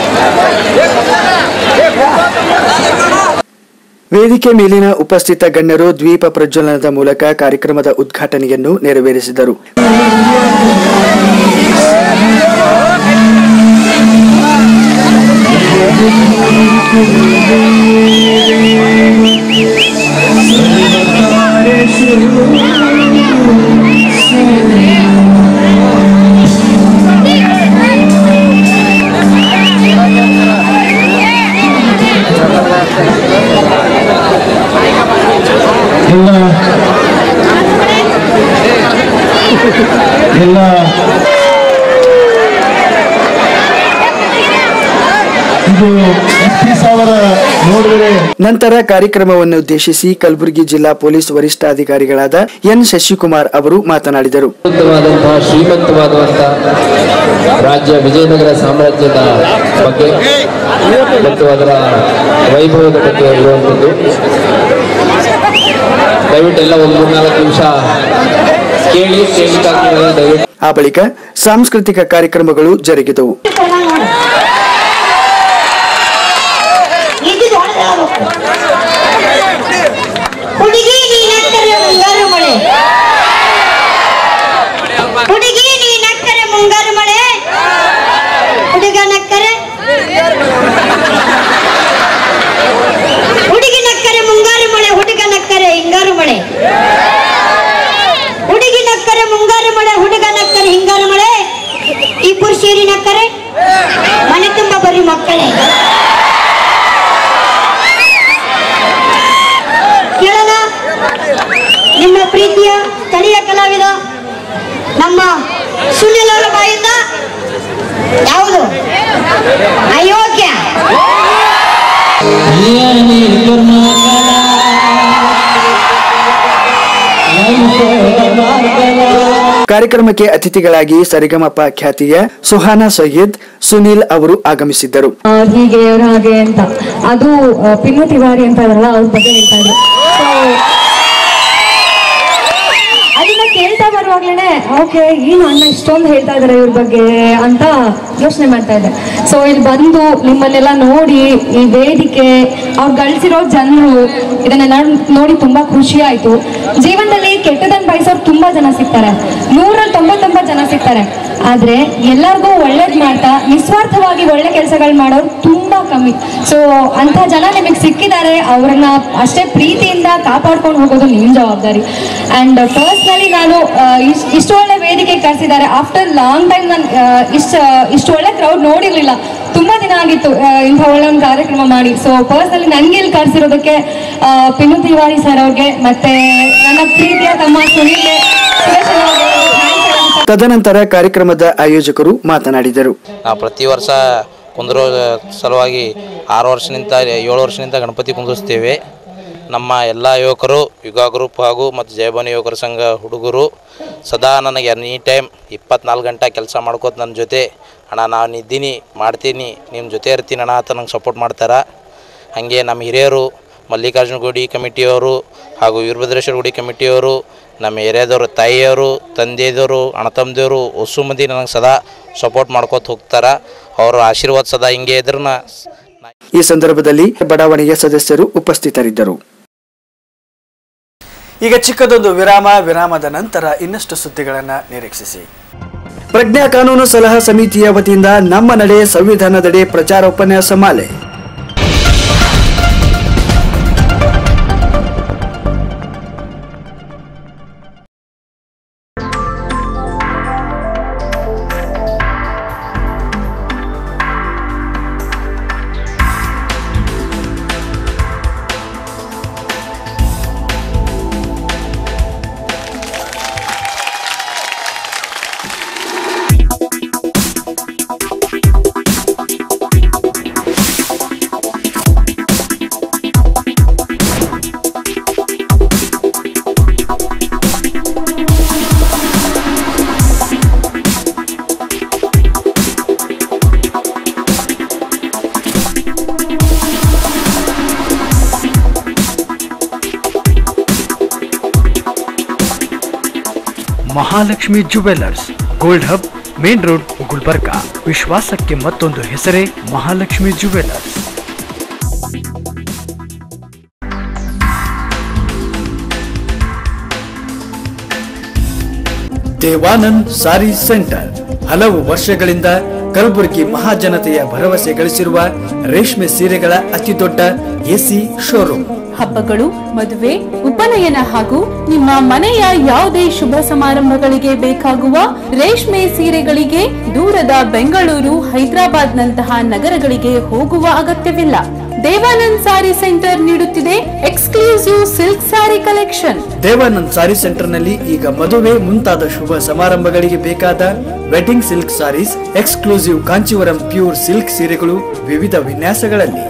S3: ವೇದಿಕೆ ಮೇಲಿನ ಉಪಸ್ಥಿತ ಗಣ್ಯರು ದ್ವೀಪ ಪ್ರಜ್ವಲನದ ಮೂಲಕ ಕಾರ್ಯಕ್ರಮದ ಉದ್ಘಾಟನೆಯನ್ನು ನೆರವೇರಿಸಿದರು
S10: ಎಲ್ಲ ಎಲ್ಲ
S3: ನಂತರ ಕಾರ್ಯಕ್ರಮವನ್ನು ಉದ್ದೇಶಿಸಿ ಕಲಬುರಗಿ ಜಿಲ್ಲಾ ಪೊಲೀಸ್ ವರಿಷ್ಠಾಧಿಕಾರಿಗಳಾದ ಎನ್ ಶಶಿಕುಮಾರ್ ಅವರು ಮಾತನಾಡಿದರು
S11: ಶ್ರೀಮಂತವಾದಂತಹ ಶ್ರೀಮಂತವಾದಂತಹ ರಾಜ್ಯ ವಿಜಯನಗರ ಸಾಮ್ರಾಜ್ಯದ ಬಗ್ಗೆ ಮತ್ತು ಅದರ ವೈಭವದ ಬಗ್ಗೆ ಇರುವಂಥದ್ದು ದಯವಿಟ್ಟು ಎಲ್ಲ ಒಂದು ಮೂರ್ನಾಲ್ಕು ನಿಮಿಷ ಕೇಳಿ ಕೇಳಲಿಕ್ಕಾಗ್ತದೆ ದಯವಿಟ್ಟು
S3: ಆ ಬಳಿಕ ಸಾಂಸ್ಕೃತಿಕ ಕಾರ್ಯಕ್ರಮಗಳು ಜರುಗಿದವು
S12: ಹುಡುಗಿ ನೀನಕ್ಕರೆ ಮುಂಗಾರು ಮಳೆ ಹುಡುಗಿ ನೀನಕ್ಕರೆ ಮುಂಗಾರು ಮಳೆ ಹುಡುಗ ನಕ್ಕರೆ ಹುಡುಗಿ ನಕ್ಕರೆ ಮುಂಗಾರು ಮಳೆ ಹುಡುಗ ನಕ್ಕರೆ ಹಿಂಗಾರು ಮಳೆ ಹುಡುಗಿ ನಕ್ಕರೆ ಮುಂಗಾರು ಮಳೆ ಹುಡುಗ ನಕ್ಕರೆ ಹಿಂಗಾರು ಮಳೆ ಇಬ್ಬರು ಸೇರಿ ನಕ್ಕರೆ ಮನೆ ತುಂಬ ಬರೀ ಮಕ್ಕಳೇ ಕೇಳೋಣ ನಿಮ್ಮ ಪ್ರೀತಿಯ ಸ್ಥಳೀಯ ಕಲಾವಿದ ನಮ್ಮ ಸುನಿಲ್ ಅವರ ಬಾಯಿಂದ ಯಾವುದು ಅಯೋಗ್ಯ
S3: ಕಾರ್ಯಕ್ರಮಕ್ಕೆ ಅತಿಥಿಗಳಾಗಿ ಸರಿಗಮಪ ಖ್ಯಾತಿಯ ಸುಹಾನಾ ಸಯ್ಯದ್ ಸುನೀಲ್ ಅವರು ಆಗಮಿಸಿದ್ದರು
S13: ಆ, ಹೀಗೆ ಅವ್ರು ಹಾಗೆ ಅಂತ ಅದು ಆ, ಪಿನ್ನು ತಿವಾರಿ ಅಂತ ಅದಲ್ಲ ಅವ್ರ ಬಗ್ಗೆ ಹೇಳ್ತಾ ಇದ್ರು So, ಅದನ್ನ ಕೇಳ್ತಾ ಬರುವಾಗ್ಲೇನೆ ಓಕೆ ಏನು ಅಣ್ಣ ಇಷ್ಟೊಂದು ಹೇಳ್ತಾ ಇದಾರೆ ಇವ್ರ ಬಗ್ಗೆ ಅಂತ ಯೋಚನೆ ಮಾಡ್ತಾ ಇದ್ದೆ ಸೊ ಇಲ್ಲಿ ಬಂದು ನಿಮ್ಮನ್ನೆಲ್ಲ ನೋಡಿ ಈ ವೇದಿಕೆ ಅವ್ರು ಗಳಿಸಿರೋ ಜನರು ಇದನ್ನೆಲ್ಲ ನೋಡಿ ತುಂಬಾ ಖುಷಿ ಆಯ್ತು ಜೀವನದಲ್ಲಿ ಕೆಟ್ಟದನ್ನ ಬಯಸೋರು ತುಂಬಾ ಜನ ಸಿಗ್ತಾರೆ ನೂರಲ್ಲಿ ತೊಂಬತ್ತೊಂಬತ್ತು ಜನ ಸಿಗ್ತಾರೆ ಆದ್ರೆ ಎಲ್ಲರಿಗೂ ಒಳ್ಳೇದ್ ಮಾಡ್ತಾ ನಿಸ್ವಾರ್ಥವಾಗಿ ಒಳ್ಳೆ ಕೆಲಸಗಳು ಮಾಡೋರು ತುಂಬಾ ಕಮ್ಮಿ ಸೊ ಅಂತ ಜನ ನಿಮಗೆ ಸಿಕ್ಕಿದ್ದಾರೆ ಅವ್ರನ್ನ ಅಷ್ಟೇ ಪ್ರೀತಿಯಿಂದ ಕಾಪಾಡ್ಕೊಂಡು ಹೋಗೋದು ನಿಮ್ ಜವಾಬ್ದಾರಿ ಅಂಡ್ ಪರ್ಸ್ನಲಿ ನಾನು ಆ, ಇಷ್ಟ್- ಇಷ್ಟು ಒಳ್ಳೆ ವೇದಿಕೆ ಕರೆಸಿದ್ದಾರೆ ಆಫ್ಟರ್ ಲಾಂಗ್ ಟೈಮ್ ನಾನು ಇಷ್ಟು ಇಷ್ಟು ಒಳ್ಳೆ ಕ್ರೌಡ್ ನೋಡಿರ್ಲಿಲ್ಲ ತುಂಬಾ ದಿನ ಆಗಿತ್ತು ಆ, ಇಂಥ ಒಳ್ಳೆ ಒಂದು ಕಾರ್ಯಕ್ರಮ ಮಾಡಿ ಸೊ ಪರ್ಸ್ನಲಿ ನನಗೆ ಇಲ್ಲಿ ಕರೆಸಿರೋದಕ್ಕೆ ಪಿನ್ನು ತಿವಾರಿ ಸರ್ ಅವ್ರಿಗೆ ಮತ್ತೆ ನನ್ನ ಪ್ರೀತಿಯ ತಮ್ಮ ಸುನೀಲ್ ಸುರೇಶ್ ಅವ್ರಿಗೆ
S3: ತದನಂತರ ಕಾರ್ಯಕ್ರಮದ ಆಯೋಜಕರು ಮಾತನಾಡಿದರು
S14: ನಾವು ಪ್ರತಿ ವರ್ಷ ಕುಂದ್ರೋ ಸಲುವಾಗಿ ಆರು ವರ್ಷನಿಂದ ಏಳು ವರ್ಷನಿಂದ ಗಣಪತಿ ಕುಂದಿಸ್ತೇವೆ ನಮ್ಮ ಎಲ್ಲ ಯುವಕರು ಯುಗ ಗ್ರೂಪ್ ಹಾಗೂ ಮತ್ತು ಜಯಭಾನಿ ಯುವಕರ ಸಂಘ ಹುಡುಗರು ಸದಾ ನನಗೆ ಎನಿ ಟೈಮ್ ಇಪ್ಪತ್ನಾಲ್ಕು ಗಂಟೆ ಕೆಲಸ ಮಾಡ್ಕೋತ ನನ್ನ ಜೊತೆ ಅಣ್ಣ ನಾನು ಇದ್ದೀನಿ ಮಾಡ್ತೀನಿ ನಿಮ್ಮ ಜೊತೆ ಇರ್ತೀನಿ ಅಣ್ಣ ಅಂತ ನಂಗೆ ಸಪೋರ್ಟ್ ಮಾಡ್ತಾರೆ ಹಾಗೆ ನಮ್ಮ ಹಿರಿಯರು ಮಲ್ಲಿಕಾರ್ಜುನ ಗುಡಿ ಕಮಿಟಿಯವರು ಹಾಗೂ ವೀರಭದ್ರೇಶ್ವರ ಗುಡಿ ಕಮಿಟಿಯವರು ನಮ್ಮ ಏರಿಯಾದವರು ತಾಯಿಯವರು ತಂದೆಯವರು ಅಣ್ಣ ತಮ್ಮದೇವರು ಹೊಸು ಮಂದಿ ನನಗೆ ಸದಾ ಸಪೋರ್ಟ್ ಮಾಡ್ಕೋತ ಹೋಗ್ತಾರೆ ಅವರ ಆಶೀರ್ವಾದ ಸದಾ ಹಿಂಗೆ ಇದ್ರನ್ನ
S3: ಈ ಸಂದರ್ಭದಲ್ಲಿ ಬಡಾವಣೆಯ ಸದಸ್ಯರು ಉಪಸ್ಥಿತರಿದ್ದರು ಈಗ ಚಿಕ್ಕದೊಂದು ವಿರಾಮ ವಿರಾಮದ ನಂತರ ಇನ್ನಷ್ಟು ಸುದ್ದಿಗಳನ್ನು ನಿರೀಕ್ಷಿಸಿ ಪ್ರಜ್ಞಾ ಕಾನೂನು ಸಲಹಾ ಸಮಿತಿಯ ವತಿಯಿಂದ ನಮ್ಮ ನಡೆ ಸಂವಿಧಾನದಡೆ ಪ್ರಚಾರ ಉಪನ್ಯಾಸ ಮಾಲೆ
S1: Mahalakshmi jewellers gold hub main road Gulbarga ವಿಶ್ವಾಸಕ್ಕೆ ಮತ್ತೊಂದು ಹೆಸರೇ ಮಹಾಲಕ್ಷ್ಮಿ ಜುವೆಲ್ಲರ್ಸ್
S3: ದೇವಾನಂದ್ ಸಾರಿ ಸೆಂಟರ್ ಹಲವು ವರ್ಷಗಳಿಂದ ಕಲಬುರಗಿ ಮಹಾಜನತೆಯ ಭರವಸೆ ಗಳಿಸಿರುವ ರೇಷ್ಮೆ ಸೀರೆಗಳ ಅತಿದೊಡ್ಡ ಎಸಿ ಶೋರೂಮ್
S4: ಹಬ್ಬಗಳು ಮದುವೆ ಉಪನಯನ ಹಾಗೂ ನಿಮ್ಮ ಮನೆಯ ಯಾವುದೇ ಶುಭ ಸಮಾರಂಭಗಳಿಗೆ ಬೇಕಾಗುವ ರೇಷ್ಮೆ ಸೀರೆಗಳಿಗೆ ದೂರದ ಬೆಂಗಳೂರು ಹೈದರಾಬಾದ್ ನಂತಹ ನಗರಗಳಿಗೆ ಹೋಗುವ ಅಗತ್ಯವಿಲ್ಲ ದೇವಾನಂದ್ ಸಾರಿ ಸೆಂಟರ್ ನೀಡುತ್ತಿದೆ exclusive silk sari collection
S3: Devanand sari ಸೆಂಟರ್ನಲ್ಲಿ ಈಗ ಮದುವೆ ಮುಂತಾದ ಶುಭ ಸಮಾರಂಭಗಳಿಗೆ ಬೇಕಾದ wedding silk saris exclusive Kanchivaram pure silk ಸೀರೆಗಳು ವಿವಿಧ ವಿನ್ಯಾಸಗಳಲ್ಲಿ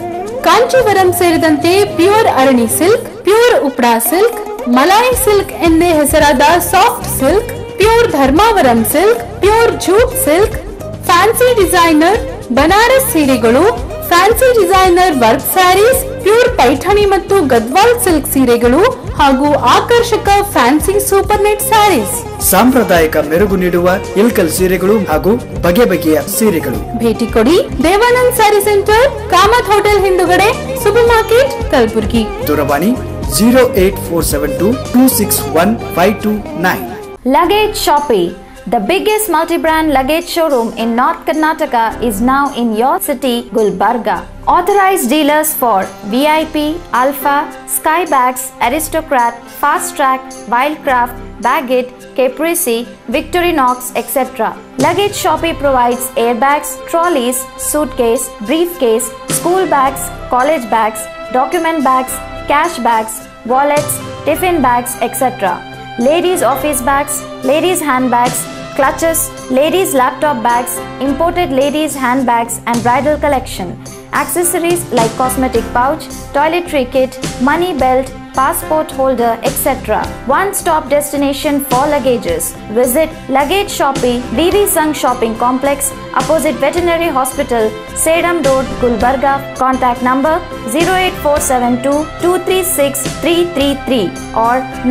S4: ಕಾಂಚೀವರಂ ಸೇರಿದಂತೆ pure Arani silk pure Uppada silk Malai silk ಎಂದೇ ಹೆಸರಾದ soft silk pure Dharmavaram silk pure jute silk fancy designer Banaras ಸೀರೆಗಳು fancy designer work saris pure Paithani ಮತ್ತು ಗದ್ವಾಲ್ ಸಿಲ್ಕ್ ಸೀರೆಗಳು ಹಾಗೂ ಆಕರ್ಷಕ ಫ್ಯಾನ್ಸಿ ಸೂಪರ್ ನೆಟ್ ಸ್ಯಾರೀಸ್
S3: ಸಾಂಪ್ರದಾಯಿಕ ಮೆರುಗು ನೀಡುವ ಇಲ್ಕಲ್ ಸೀರೆಗಳು ಹಾಗೂ ಬಗೆ ಬಗೆಯ ಸೀರೆಗಳು
S4: ಭೇಟಿ ಕೊಡಿ ದೇವಾನಂದ್ ಸ್ಯಾರಿ ಸೆಂಟರ್ ಕಾಮತ್ ಹೋಟೆಲ್ ಹಿಂದುಗಡೆ ಸೂಪರ್ ಮಾರ್ಕೆಟ್ ಕಲಬುರ್ಗಿ
S3: ದೂರವಾಣಿ zero eight four seven two two six one five two nine
S5: Luggage Shoppe, the biggest multi-brand luggage showroom in North Karnataka is now in your city, Gulbarga. Authorized dealers for VIP, Alpha, Skybags, Aristocrat, Fast Track, Wildcraft, Baggett, Caprese, Victorinox, etc. Luggage Shoppe provides airbags, trolleys, suitcase, briefcase, school bags, college bags, document bags, cash bags, wallets, tiffin bags, etc ladies' office bags, ladies' handbags, clutches, ladies' laptop bags, imported ladies' handbags, and bridal collection. Accessories like cosmetic pouch, toiletry kit, money belt, passport holder, etc. One stop destination for luggages. Visit Luggage Shoppe, BV Sung Shopping Complex, opposite Veterinary Hospital, Sedam Road, Gulbarga. Contact number 08472 236 333 or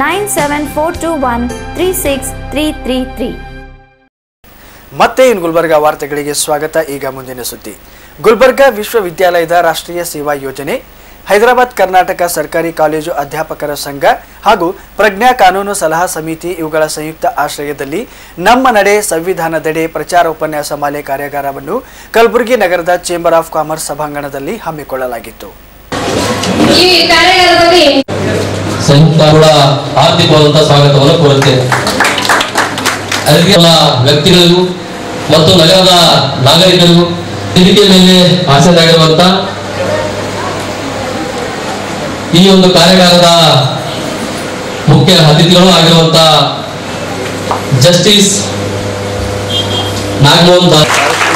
S5: 97421 36333.
S3: ಮತ್ತೆ ಇನ್ ಗುಲ್ಬರ್ಗಾ ವಾರ್ತೆಗಳಿಗೆ ಸ್ವಾಗತ ಈಗ ಮುಂದಿನ ಸುದ್ದಿ ಗುಲ್ಬರ್ಗಾ ವಿಶ್ವವಿದ್ಯಾಲಯದ ರಾಷ್ಟ್ರೀಯ ಸೇವಾ ಯೋಜನೆ ಹೈದರಾಬಾದ್ ಕರ್ನಾಟಕ ಸರ್ಕಾರಿ ಕಾಲೇಜು ಅಧ್ಯಾಪಕರ ಸಂಘ ಹಾಗೂ ಪ್ರಜ್ಞಾ ಕಾನೂನು ಸಲಹಾ ಸಮಿತಿ ಇವುಗಳ ಸಂಯುಕ್ತ ಆಶ್ರಯದಲ್ಲಿ ನಮ್ಮ ನಡೆ ಸಂವಿಧಾನದೆಡೆ ಪ್ರಚಾರ ಉಪನ್ಯಾಸ ಮಾಲೆ ಕಾರ್ಯಾಗಾರವನ್ನು ಕಲಬುರಗಿ ನಗರದ ಚೇಂಬರ್ ಆಫ್ ಕಾಮರ್ಸ್ ಸಭಾಂಗಣದಲ್ಲಿ ಹಮ್ಮಿಕೊಳ್ಳಲಾಗಿತ್ತು
S15: ಈ ಕಾರ್ಯಾಗಾರದಲ್ಲಿ
S11: ಸಂಯುಕ್ತ ಕೂಡ ಆರ್ಥಿಕವಾದಂತಹ ಸ್ವಾಗತವನ್ನು ಕೋರುತ್ತೇನೆ ಅದಕ್ಕೆ ಎಲ್ಲ ವ್ಯಕ್ತಿಗಳಿಗೂ ಮತ್ತು ನಗರದ ನಾಗರಿಕರಿಗೂ ವೇದಿಕೆ ಮೇಲೆ ಆಸೆದಾಗಿರುವಂತ ಈ ಒಂದು ಕಾರ್ಯಾಗಾರದ ಮುಖ್ಯ ಅತಿಥಿಗಳು ಆಗಿರುವಂತ ಜಸ್ಟಿಸ್ ನಾಗಮೋಹನ್ ದಾಸ್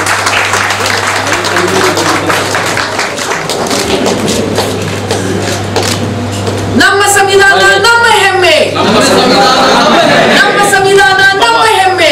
S15: ನಮ್ಮ ಸಂವಿಧಾನ ನಮ್ಮ ಹೆಮ್ಮೆ ನಮ್ಮ ಸಂವಿಧಾನ ನಮ್ಮ ಹೆಮ್ಮೆ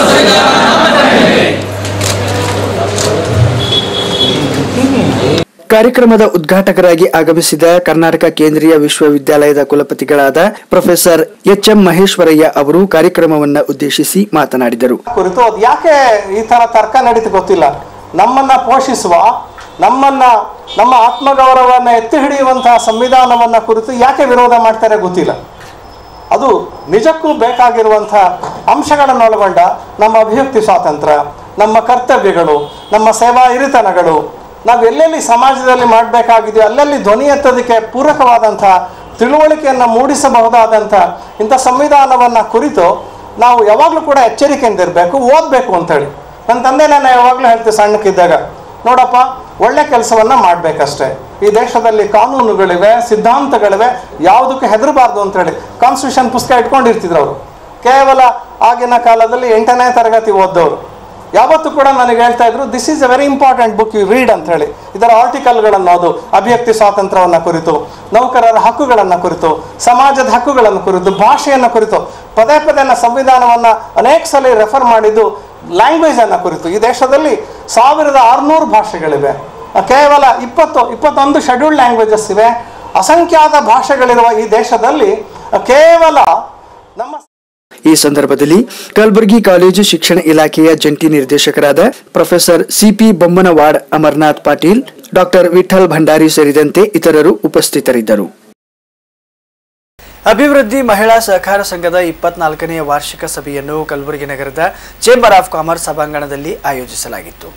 S3: ಕಾರ್ಯಕ್ರಮದ ಉದ್ಘಾಟಕರಾಗಿ ಆಗಮಿಸಿದ ಕರ್ನಾಟಕ ಕೇಂದ್ರೀಯ ವಿಶ್ವವಿದ್ಯಾಲಯದ ಕುಲಪತಿಗಳಾದ ಪ್ರೊಫೆಸರ್ ಎಚ್ ಎಂ ಮಹೇಶ್ವರಯ್ಯ ಅವರು ಕಾರ್ಯಕ್ರಮವನ್ನು ಉದ್ದೇಶಿಸಿ ಮಾತನಾಡಿದರು
S16: ಕುರಿತು ಅದು ಯಾಕೆ ಈ ತರ ತರ್ಕ ನಡೀತು ಗೊತ್ತಿಲ್ಲ ನಮ್ಮನ್ನ ಪೋಷಿಸುವ ನಮ್ಮನ್ನ ನಮ್ಮ ಆತ್ಮಗೌರವವನ್ನು ಎತ್ತಿ ಹಿಡಿಯುವಂತಹ ಸಂವಿಧಾನವನ್ನ ಕುರಿತು ಯಾಕೆ ವಿರೋಧ ಮಾಡ್ತಾರೆ ಗೊತ್ತಿಲ್ಲ ಅದು ನಿಜಕ್ಕೂ ಬೇಕಾಗಿರುವಂತಹ ಅಂಶಗಳನ್ನು ಒಳಗೊಂಡ ನಮ್ಮ ಅಭಿವ್ಯಕ್ತಿ ಸ್ವಾತಂತ್ರ್ಯ ನಮ್ಮ ಕರ್ತವ್ಯಗಳು ನಮ್ಮ ಸೇವಾ ಹಿರಿತನಗಳು ನಾವು ಎಲ್ಲೆಲ್ಲಿ ಸಮಾಜದಲ್ಲಿ ಮಾಡಬೇಕಾಗಿದೆಯೋ ಅಲ್ಲಲ್ಲಿ ಧ್ವನಿ ಎತ್ತೋದಕ್ಕೆ ಪೂರಕವಾದಂತಹ ತಿಳುವಳಿಕೆಯನ್ನು ಮೂಡಿಸಬಹುದಾದಂಥ ಇಂಥ ಸಂವಿಧಾನವನ್ನು ಕುರಿತು ನಾವು ಯಾವಾಗಲೂ ಕೂಡ ಎಚ್ಚರಿಕೆಯಿಂದ ಇರಬೇಕು ಓದಬೇಕು ಅಂತೇಳಿ ನನ್ನ ತಂದೆ ನಾನು ಯಾವಾಗಲೂ ಹೇಳ್ತೀವಿ ಸಣ್ಣಕ್ಕಿದ್ದಾಗ ನೋಡಪ್ಪ ಒಳ್ಳೆ ಕೆಲಸವನ್ನ ಮಾಡಬೇಕಷ್ಟೇ ಈ ದೇಶದಲ್ಲಿ ಕಾನೂನುಗಳಿವೆ ಸಿದ್ಧಾಂತಗಳಿವೆ ಯಾವುದಕ್ಕೂ ಹೆದರಬಾರ್ದು ಅಂತೇಳಿ ಕಾನ್ಸ್ಟಿಟ್ಯೂಷನ್ ಪುಸ್ತಕ ಇಟ್ಕೊಂಡಿರ್ತಿದ್ರು ಅವರು ಕೇವಲ ಆಗಿನ ಕಾಲದಲ್ಲಿ ಎಂಟನೇ ತರಗತಿ ಓದೋರು ಯಾವತ್ತೂ ಕೂಡ ನನಗೆ ಹೇಳ್ತಾ ಇದ್ರು this is a very important book you read ಅಂತ ಹೇಳಿ ಇದರ ಆರ್ಟಿಕಲ್ಗಳನ್ನು ಓದು ಅಭಿವ್ಯಕ್ತಿ ಸ್ವಾತಂತ್ರ್ಯವನ್ನು ಕುರಿತು ನೌಕರರ ಹಕ್ಕುಗಳನ್ನು ಕುರಿತು ಸಮಾಜದ ಹಕ್ಕುಗಳನ್ನು ಕುರಿತು ಭಾಷೆಯನ್ನು ಕುರಿತು ಪದೇ ಪದೇ ನನ್ನ ಸಂವಿಧಾನವನ್ನು ಅನೇಕ ಸಲ ರೆಫರ್ ಮಾಡಿದ್ದು ಲ್ಯಾಂಗ್ವೇಜ್ ಅನ್ನ ಕುರಿತು ಈ ದೇಶದಲ್ಲಿ ಸಾವಿರದ ಆರುನೂರು ಭಾಷೆಗಳಿವೆ ಕೇವಲ ಇಪ್ಪತ್ತು ಇಪ್ಪತ್ತೊಂದು ಶೆಡ್ಯೂಲ್ಡ್ ಲ್ಯಾಂಗ್ವೇಜಸ್ ಇವೆ ಅಸಂಖ್ಯಾತ ಭಾಷೆಗಳಿರುವ ಈ ದೇಶದಲ್ಲಿ ಕೇವಲ ನಮ್ಮ
S3: ಈ ಸಂದರ್ಭದಲ್ಲಿ ಕಲಬುರಗಿ ಕಾಲೇಜು ಶಿಕ್ಷಣ ಇಲಾಖೆಯ ಜಂಟಿ ನಿರ್ದೇಶಕರಾದ professor CP Bommanawad Amarnath Patil doctor Vittal Bhandari ಸೇರಿದಂತೆ ಇತರರು ಉಪಸ್ಥಿತರಿದ್ದರು ಅಭಿವೃದ್ಧಿ ಮಹಿಳಾ ಸಹಕಾರ ಸಂಘದ ಇಪ್ಪತ್ನಾಲ್ಕನೆಯ ವಾರ್ಷಿಕ ಸಭೆಯನ್ನು ಕಲಬುರಗಿ ನಗರದ ಚೇಂಬರ್ ಆಫ್ ಕಾಮರ್ಸ್ ಸಭಾಂಗಣದಲ್ಲಿ ಆಯೋಜಿಸಲಾಗಿತ್ತು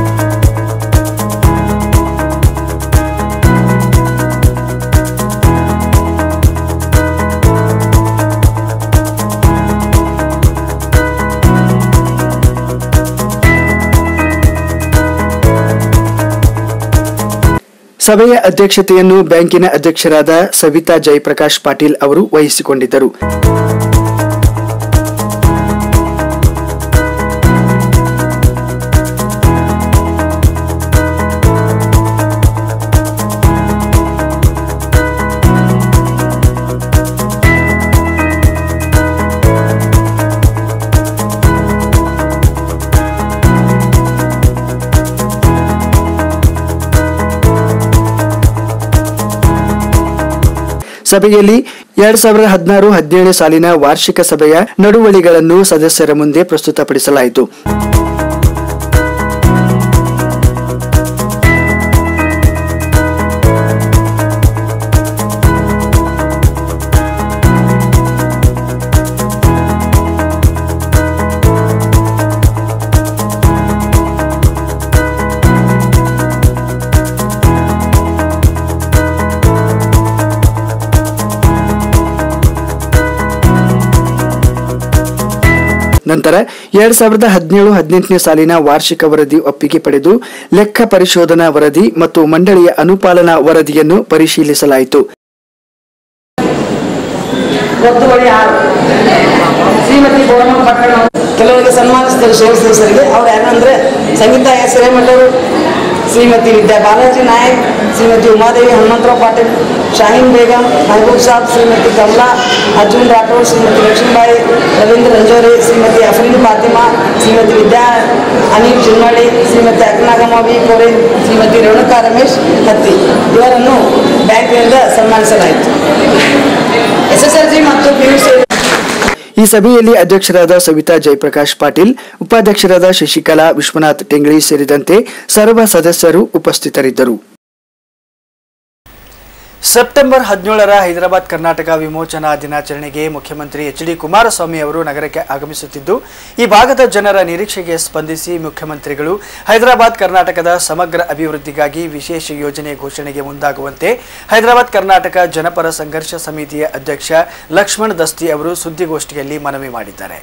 S3: ಸಭೆಯ ಅಧ್ಯಕ್ಷತೆಯನ್ನು ಬ್ಯಾಂಕಿನ ಅಧ್ಯಕ್ಷರಾದ ಸವಿತಾ ಜಯಪ್ರಕಾಶ್ ಪಾಟೀಲ್ ಅವರು ವಹಿಸಿಕೊಂಡಿದ್ದರು ಸಭೆಯಲ್ಲಿ ಎರಡ್ ಸಾವಿರದ ಹದಿನಾರು ಹದಿನೇಳು ಸಾಲಿನ ವಾರ್ಷಿಕ ಸಭೆಯ ನಡುವಳಿಗಳನ್ನು ಸದಸ್ಯರ ಮುಂದೆ ಪ್ರಸ್ತುತಪಡಿಸಲಾಯಿತು ನಂತರ ಎರಡ್ ಸಾವಿರದ ಹದಿನೇಳು ಹದಿನೆಂಟನೇ ಸಾಲಿನ ವಾರ್ಷಿಕ ವರದಿ ಒಪ್ಪಿಗೆ ಪಡೆದು ಲೆಕ್ಕ ಪರಿಶೋಧನಾ ವರದಿ ಮತ್ತು ಮಂಡಳಿಯ ಅನುಪಾಲನಾ ವರದಿಯನ್ನು ಪರಿಶೀಲಿಸಲಾಯಿತು
S17: ಗೊತ್ತುವಳಿ ಆರು ಶ್ರೀಮತಿ ಬೋರಮ್ಮ ಪಟ್ಟಣ ಕೆಲವರಿಗೆ ಸನ್ಮಾನಿಸಿದರು ಶಿವ ಸದಸ್ಯರಿಗೆ ಅವ್ರು ಯಾರಂದ್ರೆ ಸಂಗೀತ ಎಸ್ ಹಿರೇಮಠರು ಶ್ರೀಮತಿ ವಿದ್ಯಾ ಬಾಲಾಜಿ ನಾಯಕ್ ಶ್ರೀಮತಿ ಉಮಾದೇವಿ ಹನುಮಂತರಾವ್ ಪಾಟೀಲ್ ಶಾಹೀನ್ ಬೇಗಂ ಮಹಬೂಬ್ ಸಾಬ್ ಶ್ರೀಮತಿ ಕಮಲಾ ಅರ್ಜುನ್ ರಾಠೋಡ್ ಶ್ರೀಮತಿ ಲಕ್ಷ್ಮೀಬಾಯಿ ರವೀಂದ್ರ ರಂಜೋರಿ ಶ್ರೀಮತಿ ಅಫ್ರೀನ್ ಫಾತಿಮಾ ಶ್ರೀಮತಿ ವಿದ್ಯಾ ಅನಿಲ್ ಚಿನ್ನಳ್ಳಿ ಶ್ರೀಮತಿ ಅಗ್ನಾಗಮ್ಮ ವಿ ಕೋರೆ ಶ್ರೀಮತಿ ರೇಣುಕಾ ರಮೇಶ್ ಹತ್ತಿ ಇವರನ್ನು ಬ್ಯಾಂಕ್ನಿಂದ ಸನ್ಮಾನಿಸಲಾಯಿತು ಎಸ್ ಎಸ್ ಎಲ್ ಸಿ ಮತ್ತು ಪಿ ಯು ಸಿ
S3: ಈ ಸಭೆಯಲ್ಲಿ ಅಧ್ಯಕ್ಷರಾದ ಸವಿತಾ ಜಯಪ್ರಕಾಶ್ ಪಾಟೀಲ್ ಉಪಾಧ್ಯಕ್ಷರಾದ ಶಶಿಕಲಾ ವಿಶ್ವನಾಥ್ ಟೆಂಗಳಿ ಸೇರಿದಂತೆ ಸರ್ವ ಸದಸ್ಯರು ಉಪಸ್ಥಿತರಿದ್ದರು ಸೆಪ್ಟೆಂಬರ್ ಹದಿನೇಳರ ಹೈದರಾಬಾದ್ ಕರ್ನಾಟಕ ವಿಮೋಚನಾ ದಿನಾಚರಣೆಗೆ ಮುಖ್ಯಮಂತ್ರಿ ಎಚ್ ಡಿ ಕುಮಾರಸ್ವಾಮಿ ಅವರು ನಗರಕ್ಕೆ ಆಗಮಿಸುತ್ತಿದ್ದು ಈ ಭಾಗದ ಜನರ ನಿರೀಕ್ಷೆಗೆ ಸ್ಪಂದಿಸಿ ಮುಖ್ಯಮಂತ್ರಿಗಳು ಹೈದರಾಬಾದ್ ಕರ್ನಾಟಕದ ಸಮಗ್ರ ಅಭಿವೃದ್ಧಿಗಾಗಿ ವಿಶೇಷ ಯೋಜನೆ ಘೋಷಣೆಗೆ ಮುಂದಾಗುವಂತೆ ಹೈದರಾಬಾದ್ ಕರ್ನಾಟಕ ಜನಪರ ಸಂಘರ್ಷ ಸಮಿತಿಯ ಅಧ್ಯಕ್ಷ ಲಕ್ಷ್ಮಣ್ ದಸ್ತಿ ಅವರು ಸುದ್ದಿಗೋಷ್ಠಿಯಲ್ಲಿ ಮನವಿ ಮಾಡಿದ್ದಾರೆ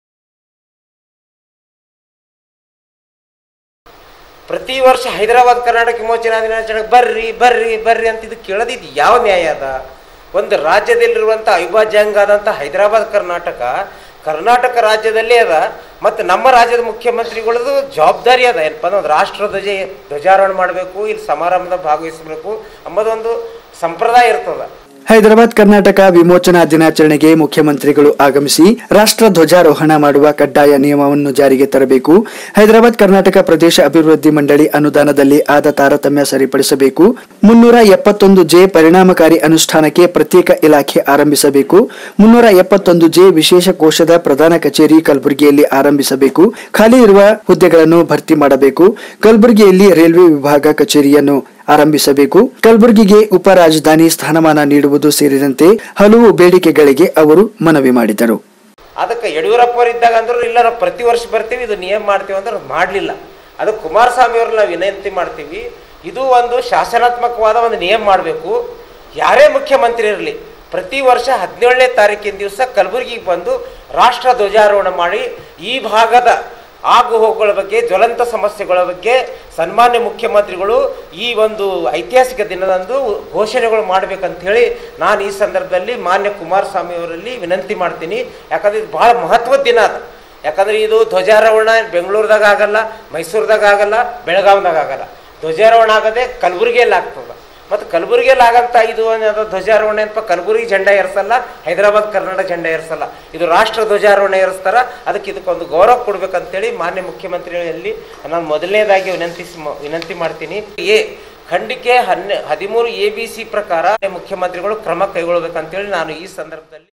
S8: ಪ್ರತಿ ವರ್ಷ ಹೈದರಾಬಾದ್ ಕರ್ನಾಟಕ ವಿಮೋಚನಾ ದಿನಾಚರಣೆಗೆ ಬರ್ರಿ ಬರ್ರಿ ಬರ್ರಿ ಅಂತ ಇದು ಕೇಳೋದಿದ್ದು ಯಾವ ನ್ಯಾಯ ಅದ ಒಂದು ರಾಜ್ಯದಲ್ಲಿರುವಂಥ ಅವಿಭಾಜ್ಯಾಂಗ ಆದಂಥ ಹೈದರಾಬಾದ್ ಕರ್ನಾಟಕ ಕರ್ನಾಟಕ ರಾಜ್ಯದಲ್ಲೇ ಅದ ಮತ್ತು ನಮ್ಮ ರಾಜ್ಯದ ಮುಖ್ಯಮಂತ್ರಿಗಳದು ಜವಾಬ್ದಾರಿ ಅದ ಏನಪ್ಪ ಅಂದ್ರೆ ಒಂದು ರಾಷ್ಟ್ರ ಧ್ವಜ ಧ್ವಜಾರೋಹಣ ಮಾಡಬೇಕು ಇಲ್ಲಿ ಸಮಾರಂಭದಾಗ ಭಾಗವಹಿಸಬೇಕು ಅಂಬೋದೊಂದು ಸಂಪ್ರದಾಯ ಇರ್ತದ
S3: ಹೈದರಾಬಾದ್ ಕರ್ನಾಟಕ ವಿಮೋಚನಾ ದಿನಾಚರಣೆಗೆ ಮುಖ್ಯಮಂತ್ರಿಗಳು ಆಗಮಿಸಿ ರಾಷ್ಟ್ರ ಧ್ವಜಾರೋಹಣ ಮಾಡುವ ಕಡ್ಡಾಯ ನಿಯಮವನ್ನು ಜಾರಿಗೆ ತರಬೇಕು ಹೈದರಾಬಾದ್ ಕರ್ನಾಟಕ ಪ್ರದೇಶ ಅಭಿವೃದ್ಧಿ ಮಂಡಳಿ ಅನುದಾನದಲ್ಲಿ ಆದ ತಾರತಮ್ಯ ಸರಿಪಡಿಸಬೇಕು ಮುನ್ನೂರ ಎಪ್ಪತ್ತೊಂದು ಜೆ ಪರಿಣಾಮಕಾರಿ ಅನುಷ್ಠಾನಕ್ಕೆ ಪ್ರತ್ಯೇಕ ಇಲಾಖೆ ಆರಂಭಿಸಬೇಕು ಮುನ್ನೂರ ಎಪ್ಪತ್ತೊಂದು ಜೆ ವಿಶೇಷ ಕೋಶದ ಪ್ರಧಾನ ಕಚೇರಿ ಕಲಬುರಗಿಯಲ್ಲಿ ಆರಂಭಿಸಬೇಕು ಖಾಲಿ ಇರುವ ಹುದ್ದೆಗಳನ್ನು ಭರ್ತಿ ಮಾಡಬೇಕು ಕಲಬುರಗಿಯಲ್ಲಿ ರೈಲ್ವೆ ವಿಭಾಗ ಕಚೇರಿಯನ್ನು ಆರಂಭಿಸಬೇಕು ಕಲಬುರಗಿಗೆ ಉಪ ರಾಜಧಾನಿ ಸ್ಥಾನಮಾನ ನೀಡುವುದು ಸೇರಿದಂತೆ ಹಲವು ಬೇಡಿಕೆಗಳಿಗೆ ಅವರು ಮನವಿ ಮಾಡಿದರು
S8: ಅದಕ್ಕೆ ಯಡಿಯೂರಪ್ಪ ಇದ್ದಾಗ ಅಂದ್ರು ಇಲ್ಲ ನಾವು ಪ್ರತಿ ವರ್ಷ ಬರ್ತೀವಿ ಇದು ನಿಯಮ ಮಾಡ್ತೀವಿ ಅಂದ್ರೆ ಮಾಡಲಿಲ್ಲ ಅದಕ್ಕೆ ಕುಮಾರಸ್ವಾಮಿ ಅವ್ರನ್ನ ನಾವು ವಿನಂತಿ ಮಾಡ್ತೀವಿ ಇದು ಒಂದು ಶಾಸನಾತ್ಮಕವಾದ ಒಂದು ನಿಯಮ ಮಾಡಬೇಕು ಯಾರೇ ಮುಖ್ಯಮಂತ್ರಿ ಇರಲಿ ಪ್ರತಿ ವರ್ಷ ಹದಿನೇಳನೇ ತಾರೀಕಿನ ದಿವಸ ಕಲಬುರಗಿಗೆ ಬಂದು ರಾಷ್ಟ್ರ ಧ್ವಜಾರೋಹಣ ಮಾಡಿ ಈ ಭಾಗದ ಆಗು ಹೋಗುಗಳ ಬಗ್ಗೆ ಜ್ವಲಂತ ಸಮಸ್ಯೆಗಳ ಬಗ್ಗೆ ಸನ್ಮಾನ್ಯ ಮುಖ್ಯಮಂತ್ರಿಗಳು ಈ ಒಂದು ಐತಿಹಾಸಿಕ ದಿನದಂದು ಘೋಷಣೆಗಳು ಮಾಡಬೇಕಂತ ಹೇಳಿ ನಾನು ಈ ಸಂದರ್ಭದಲ್ಲಿ ಮಾನ್ಯ ಕುಮಾರಸ್ವಾಮಿ ಅವರಲ್ಲಿ ವಿನಂತಿ ಮಾಡ್ತೀನಿ ಯಾಕಂದ್ರೆ ಇದು ಬಹಳ ಮಹತ್ವದ ದಿನ ಅದು ಯಾಕಂದ್ರೆ ಇದು ಧ್ವಜಾರೋಹಣ ಬೆಂಗಳೂರದಾಗ ಆಗಲ್ಲ ಮೈಸೂರದಾಗ ಆಗಲ್ಲ ಬೆಳಗಾವ್ದಾಗ ಆಗಲ್ಲ ಧ್ವಜಾರೋಹಣ ಆಗದೆ ಕಲಬುರಗಿಯಲ್ಲಿ ಆಗ್ತದೆ ಮತ್ತು ಕಲಬುರಗಿಯಲ್ಲಿ ಆಗಂತ ಇದು ಅನ್ನೋದು ಧ್ವಜಾರೋಹಣ ಏನಪ್ಪ ಕಲಬುರಗಿ ಜೆಂಡ ಏರಿಸಲ್ಲ ಹೈದರಾಬಾದ್ ಕರ್ನಾಟಕ ಜೆಂಡ ಏರಿಸಲ್ಲ ಇದು ರಾಷ್ಟ್ರ ಧ್ವಜಾರೋಹಣ ಏರಿಸ್ತಾರ ಅದಕ್ಕೆ ಇದಕ್ಕೊಂದು ಗೌರವ ಕೊಡ್ಬೇಕಂತೇಳಿ ಮಾನ್ಯ ಮುಖ್ಯಮಂತ್ರಿಗಳಲ್ಲಿ ನಾನು ಮೊದಲನೇದಾಗಿ ವಿನಂತಿಸಿ ವಿನಂತಿ ಮಾಡ್ತೀನಿ ಎ ಖಂಡಿಕೆ ಹನ್ನೆ ಹದಿಮೂರು ಎ ಬಿ ಸಿ ಪ್ರಕಾರ ಮುಖ್ಯಮಂತ್ರಿಗಳು ಕ್ರಮ ಕೈಗೊಳ್ಳಬೇಕಂತೇಳಿ ನಾನು ಈ ಸಂದರ್ಭದಲ್ಲಿ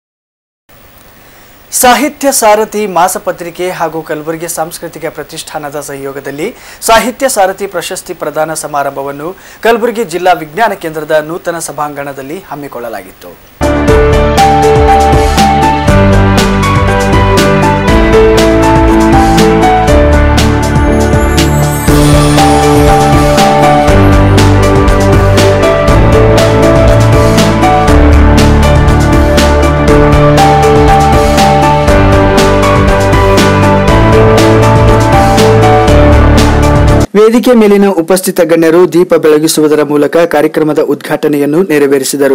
S3: ಸಾಹಿತ್ಯ ಸಾರಥಿ ಮಾಸಪತ್ರಿಕೆ ಹಾಗೂ ಕಲಬುರಗಿ ಸಾಂಸ್ಕೃತಿಕ ಪ್ರತಿಷ್ಠಾನದ ಸಹಯೋಗದಲ್ಲಿ ಸಾಹಿತ್ಯ ಸಾರಥಿ ಪ್ರಶಸ್ತಿ ಪ್ರದಾನ ಸಮಾರಂಭವನ್ನು ಕಲಬುರಗಿ ಜಿಲ್ಲಾ ವಿಜ್ಞಾನ ಕೇಂದ್ರದ ನೂತನ ಸಭಾಂಗಣದಲ್ಲಿ ಹಮ್ಮಿಕೊಳ್ಳಲಾಗಿತ್ತು ವೇದಿಕೆ ಮೇಲಿನ ಉಪಸ್ಥಿತ ಗಣ್ಯರು ದೀಪ ಬೆಳಗಿಸುವುದರ ಮೂಲಕ ಕಾರ್ಯಕ್ರಮದ ಉದ್ಘಾಟನೆಯನ್ನು ನೆರವೇರಿಸಿದರು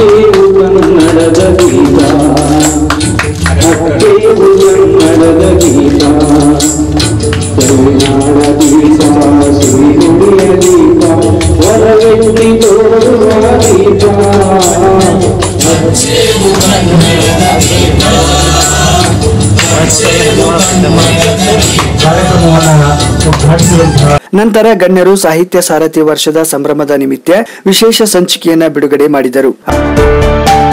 S3: ನಂತರ ಗಣ್ಯರು ಸಾಹಿತ್ಯ ಸಾರಥಿ ವರ್ಷದ ಸಂಭ್ರಮದ ನಿಮಿತ್ತ ವಿಶೇಷ ಸಂಚಿಕೆಯನ್ನ ಬಿಡುಗಡೆ ಮಾಡಿದರು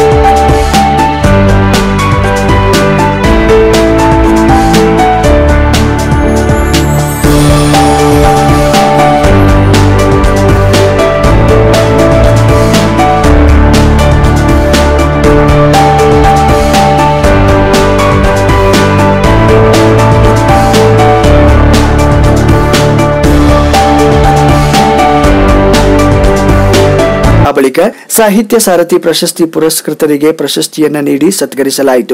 S3: ಬಳಿಕ ಸಾಹಿತ್ಯ ಸಾರಥಿ ಪ್ರಶಸ್ತಿ ಪುರಸ್ಕೃತರಿಗೆ ಪ್ರಶಸ್ತಿಯನ್ನ ನೀಡಿ ಸತ್ಕರಿಸಲಾಯಿತು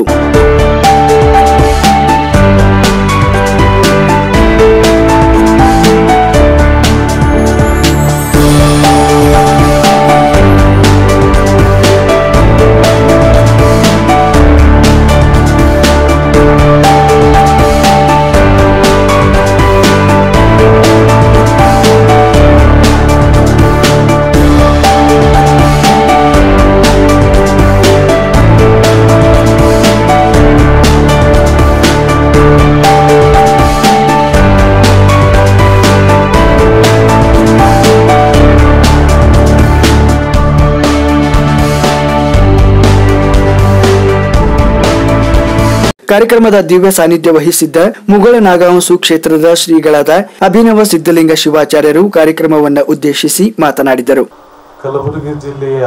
S3: ಕಾರ್ಯಕ್ರಮದ ದಿವ್ಯ ಸಾನ್ನಿಧ್ಯ ವಹಿಸಿದ್ದ ಮುಗಳ ನಾಗಾಂಸು ಕ್ಷೇತ್ರದ ಶ್ರೀಗಳಾದ ಅಭಿನವ ಸಿದ್ಧಲಿಂಗ ಶಿವಾಚಾರ್ಯರು ಕಾರ್ಯಕ್ರಮವನ್ನು ಉದ್ದೇಶಿಸಿ ಮಾತನಾಡಿದರು
S18: ಕಲಬುರಗಿ ಜಿಲ್ಲೆಯ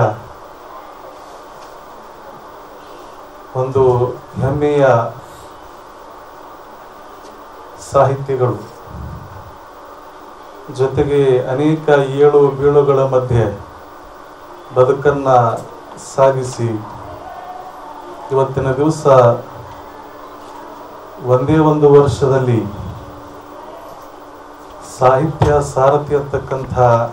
S18: ಒಂದು ಹೆಮ್ಮೆಯ ಸಾಹಿತ್ಯಗಳು ಜೊತೆಗೆ ಅನೇಕ ಏಳು ಬೀಳುಗಳ ಮಧ್ಯೆ ಬದುಕನ್ನ ಸಾಗಿಸಿ ಇವತ್ತಿನ ದಿವಸ ಒಂದೇ ಒಂದು ವರ್ಷದಲ್ಲಿ ಸಾಹಿತ್ಯ ಸಾರಥಿ ಅಂತಕ್ಕಂಥ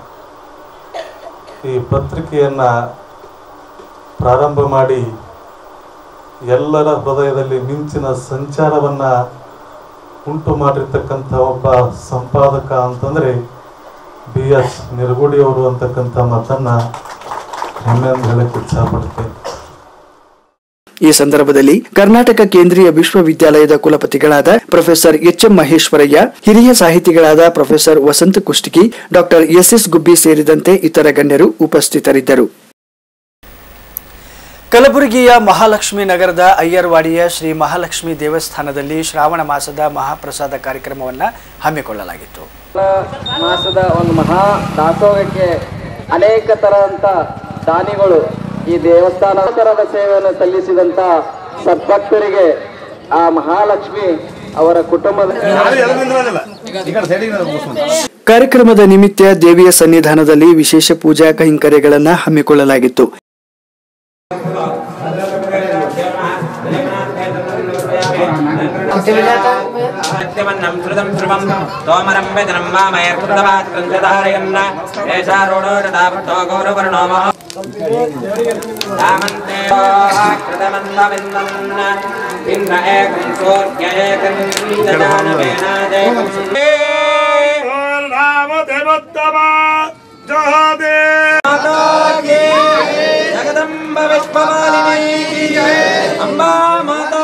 S18: ಈ ಪತ್ರಿಕೆಯನ್ನ ಪ್ರಾರಂಭ ಮಾಡಿ ಎಲ್ಲರ ಹೃದಯದಲ್ಲಿ ಮಿಂಚಿನ ಸಂಚಾರವನ್ನ ಉಂಟು ಮಾಡಿರ್ತಕ್ಕಂಥ ಒಬ್ಬ ಸಂಪಾದಕ ಅಂತಂದ್ರೆ ಬಿ ಎಸ್ ನಿರ್ಗುಡಿಯವರು ಅಂತಕ್ಕಂಥ ಮಾತನ್ನ ಹೆಮ್ಮೆಯಿಂದ ಹೇಳಕ್ಕೆ ಇಚ್ಛಪಡ್ತೇನೆ
S3: ಈ ಸಂದರ್ಭದಲ್ಲಿ ಕರ್ನಾಟಕ ಕೇಂದ್ರೀಯ ವಿಶ್ವವಿದ್ಯಾಲಯದ ಕುಲಪತಿಗಳಾದ ಪ್ರೊಫೆಸರ್ ಎಚ್ ಎಂ ಮಹೇಶ್ವರಯ್ಯ ಹಿರಿಯ ಸಾಹಿತಿಗಳಾದ professor Vasanta Kushtagi doctor S S Gubbi ಸೇರಿದಂತೆ ಇತರ ಗಣ್ಯರು ಉಪಸ್ಥಿತರಿದ್ದರು ಕಲಬುರಗಿಯ ಮಹಾಲಕ್ಷ್ಮಿ ನಗರದ ಅಯ್ಯರ್ವಾಡಿಯ ಶ್ರೀ ಮಹಾಲಕ್ಷ್ಮಿ ದೇವಸ್ಥಾನದಲ್ಲಿ ಶ್ರಾವಣ ಮಾಸದ ಮಹಾಪ್ರಸಾದ ಕಾರ್ಯಕ್ರಮವನ್ನು ಹಮ್ಮಿಕೊಳ್ಳಲಾಗಿತ್ತು
S19: ಮಾಸದ ಒಂದು ಮಹಾ ದಾಸೋಹಕ್ಕೆ ಅನೇಕ ತರದಂತ ದಾನಿಗಳು ಈ ದೇವಸ್ಥಾನ ತರದ ಸೇವೆಯನ್ನು ಸಲ್ಲಿಸಿದಂತ ಸದ್ಭಕ್ತರಿಗೆ ಆ ಮಹಾಲಕ್ಷ್ಮಿ ಅವರ ಕುಟುಂಬದ
S3: ಕಾರ್ಯಕ್ರಮದ ನಿಮಿತ್ತ ದೇವಿಯ ಸನ್ನಿಧಾನದಲ್ಲಿ ವಿಶೇಷ ಪೂಜಾ ಕೈಂಕರ್ಯಗಳನ್ನು ಹಮ್ಮಿಕೊಳ್ಳಲಾಗಿತ್ತು
S20: ಸತ್ಯವನ್ನಂ ಶ್ರುತಂ ಧ್ರುವಂ ತೋಮರಂ ವೇದನಂ ಮಾಮಯರ್ಕೃತವಾತ್ರಂ ಚ ಧಾರಯನ್ನ ಏಷಾರೂಢೋ ರಥಾಪಟ್ಟೋ ಗೌರವರ್ಣೋ ಮಹೋ ರಾಮಂತೆ ಕೃತಮನ್ನವಿಂದನ್ನ ಇನ್ನ ಏಕಂ ಸೂರ್ಯ ಏಕಂ ಜನಾನವೇನಾದೇಕಂ ರಾಮ ದೇವೋತ್ತಮ ಜಹಾದೇ ಜಗದಂಬ ವಿಶ್ವಮಾಲಿನಿ ಅಂಬಾ ಮಾತಾ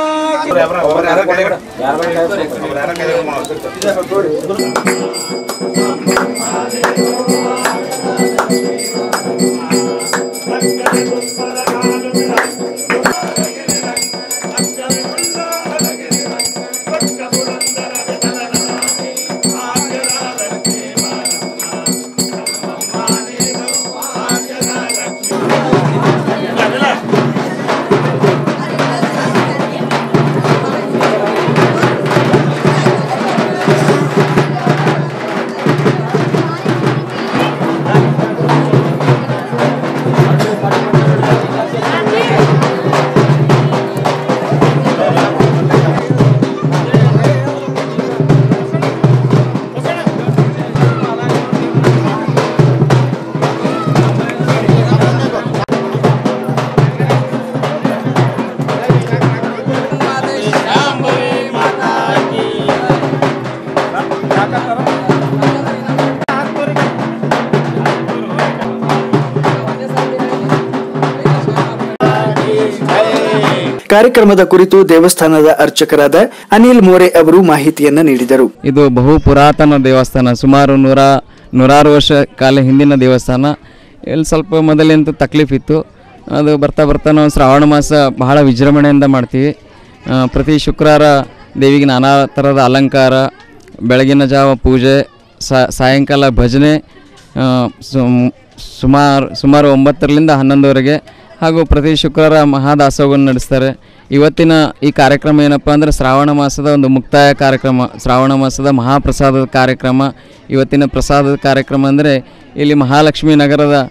S3: ಕಾರ್ಯಕ್ರಮದ ಕುರಿತು ದೇವಸ್ಥಾನದ ಅರ್ಚಕರಾದ ಅನಿಲ್ ಮೋರೆ ಅವರು ಮಾಹಿತಿಯನ್ನ ನೀಡಿದರು
S21: ಇದು ಬಹು ಪುರಾತನ ದೇವಸ್ಥಾನ ಸುಮಾರು ನೂರ ನೂರಾರು ವರ್ಷ ಕಾಲ ಹಿಂದಿನ ದೇವಸ್ಥಾನ ಇಲ್ಲಿ ಸ್ವಲ್ಪ ಮೊದಲಿಂದ ತಕ್ಲೀಫ್ ಇತ್ತು ಅದು ಬರ್ತಾ ಬರ್ತಾ ನಾವು ಶ್ರಾವಣ ಮಾಸ ಬಹಳ ವಿಜೃಂಭಣೆಯಿಂದ ಮಾಡ್ತೀವಿ ಆ, ಪ್ರತಿ ಶುಕ್ರವಾರ ದೇವಿಗೆ ನಾನಾ ಥರದ ಅಲಂಕಾರ ಬೆಳಗಿನ ಜಾವ ಪೂಜೆ ಸಾ- ಸಾಯಂಕಾಲ ಭಜನೆ ಆ, ಸುಮ್- ಸುಮಾರು ಸುಮಾರು ಒಂಬತ್ತರಿಂದ ಹನ್ನೊಂದುವರೆಗೆ ಹಾಗೂ ಪ್ರತಿ ಶುಕ್ರವಾರ ಮಹಾದಾಸೋಹವನ್ನು ನಡೆಸ್ತಾರೆ ಇವತ್ತಿನ ಈ ಕಾರ್ಯಕ್ರಮ ಏನಪ್ಪ ಅಂದರೆ ಶ್ರಾವಣ ಮಾಸದ ಒಂದು ಮುಕ್ತಾಯ ಕಾರ್ಯಕ್ರಮ ಶ್ರಾವಣ ಮಾಸದ ಮಹಾಪ್ರಸಾದದ ಕಾರ್ಯಕ್ರಮ ಇವತ್ತಿನ ಪ್ರಸಾದದ ಕಾರ್ಯಕ್ರಮ ಅಂದರೆ ಇಲ್ಲಿ ಮಹಾಲಕ್ಷ್ಮಿ ನಗರದ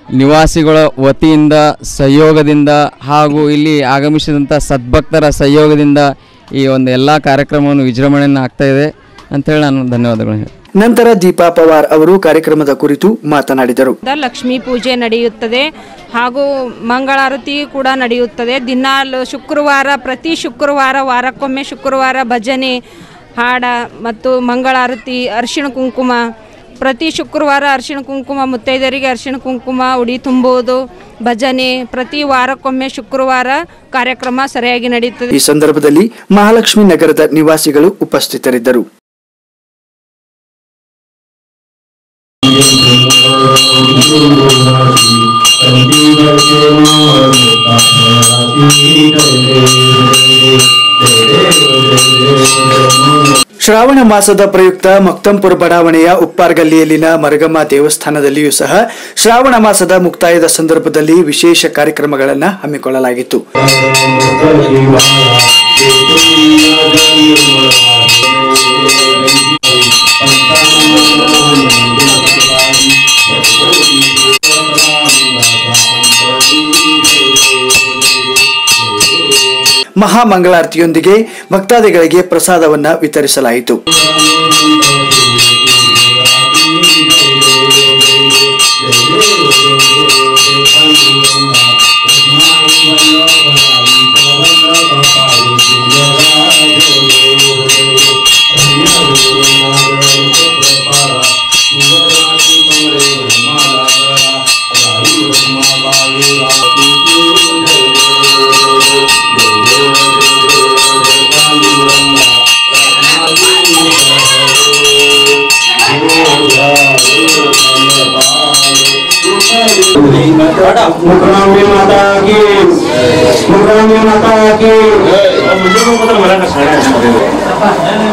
S21: ನಿವಾಸಿಗಳ ವತಿಯಿಂದ ಸಹಯೋಗದಿಂದ ಹಾಗೂ ಇಲ್ಲಿ ಆಗಮಿಸಿದಂಥ ಸದ್ಭಕ್ತರ ಸಹಯೋಗದಿಂದ ಈ ಒಂದು ಎಲ್ಲ ಕಾರ್ಯಕ್ರಮವನ್ನು ವಿಜೃಂಭಣೆಯನ್ನು ಆಗ್ತಾ ಇದೆ ಅಂತೇಳಿ ನಾನು ಧನ್ಯವಾದಗಳು ಹೇಳ್ತೀನಿ.
S3: ನಂತರ ದೀಪಾ ಪವಾರ್ ಅವರು ಕಾರ್ಯಕ್ರಮದ ಕುರಿತು ಮಾತನಾಡಿದರು
S2: ದ ಲಕ್ಷ್ಮೀ ಪೂಜೆ ನಡೆಯುತ್ತದೆ ಹಾಗೂ ಮಂಗಳಾರತಿ ಕೂಡ ನಡೆಯುತ್ತದೆ ದಿನಾಲು ಶುಕ್ರವಾರ ಪ್ರತಿ ಶುಕ್ರವಾರ ವಾರಕ್ಕೊಮ್ಮೆ ಶುಕ್ರವಾರ ಭಜನೆ ಹಾಡ ಮತ್ತು ಮಂಗಳಾರತಿ ಅರಿಶಿಣ ಕುಂಕುಮ ಪ್ರತಿ ಶುಕ್ರವಾರ ಅರಿಶಿಣ ಕುಂಕುಮ ಮುತ್ತೈದರಿಗೆ ಅರಿಶಿಣ ಕುಂಕುಮ ಉಡಿ ತುಂಬುವುದು ಭಜನೆ ಪ್ರತಿ ವಾರಕ್ಕೊಮ್ಮೆ ಶುಕ್ರವಾರ ಕಾರ್ಯಕ್ರಮ ಸರಿಯಾಗಿ ನಡೆಯುತ್ತದೆ
S3: ಈ ಸಂದರ್ಭದಲ್ಲಿ ಮಹಾಲಕ್ಷ್ಮಿ ನಗರದ ನಿವಾಸಿಗಳು ಉಪಸ್ಥಿತರಿದ್ದರು ಶ್ರಾವಣ ಮಾಸದ ಪ್ರಯುಕ್ತ ಮಕ್ತಂಪುರ ಬಡಾವಣೆಯ ಉಪ್ಪಾರ್ಗಲ್ಲಿಯಲ್ಲಿನ ಮರಗಮ್ಮ ದೇವಸ್ಥಾನದಲ್ಲಿಯೂ ಸಹ ಶ್ರಾವಣ ಮಾಸದ ಮುಕ್ತಾಯದ ಸಂದರ್ಭದಲ್ಲಿ ವಿಶೇಷ ಕಾರ್ಯಕ್ರಮಗಳನ್ನು ಹಮ್ಮಿಕೊಳ್ಳಲಾಗಿತ್ತು ಮಹಾಮಂಗಳಾರತಿಯೊಂದಿಗೆ ಭಕ್ತಾದಿಗಳಿಗೆ ಪ್ರಸಾದವನ್ನ ವಿತರಿಸಲಾಯಿತು
S10: मुकरामी माता की मुकरामी माता की मुझे को पता मला का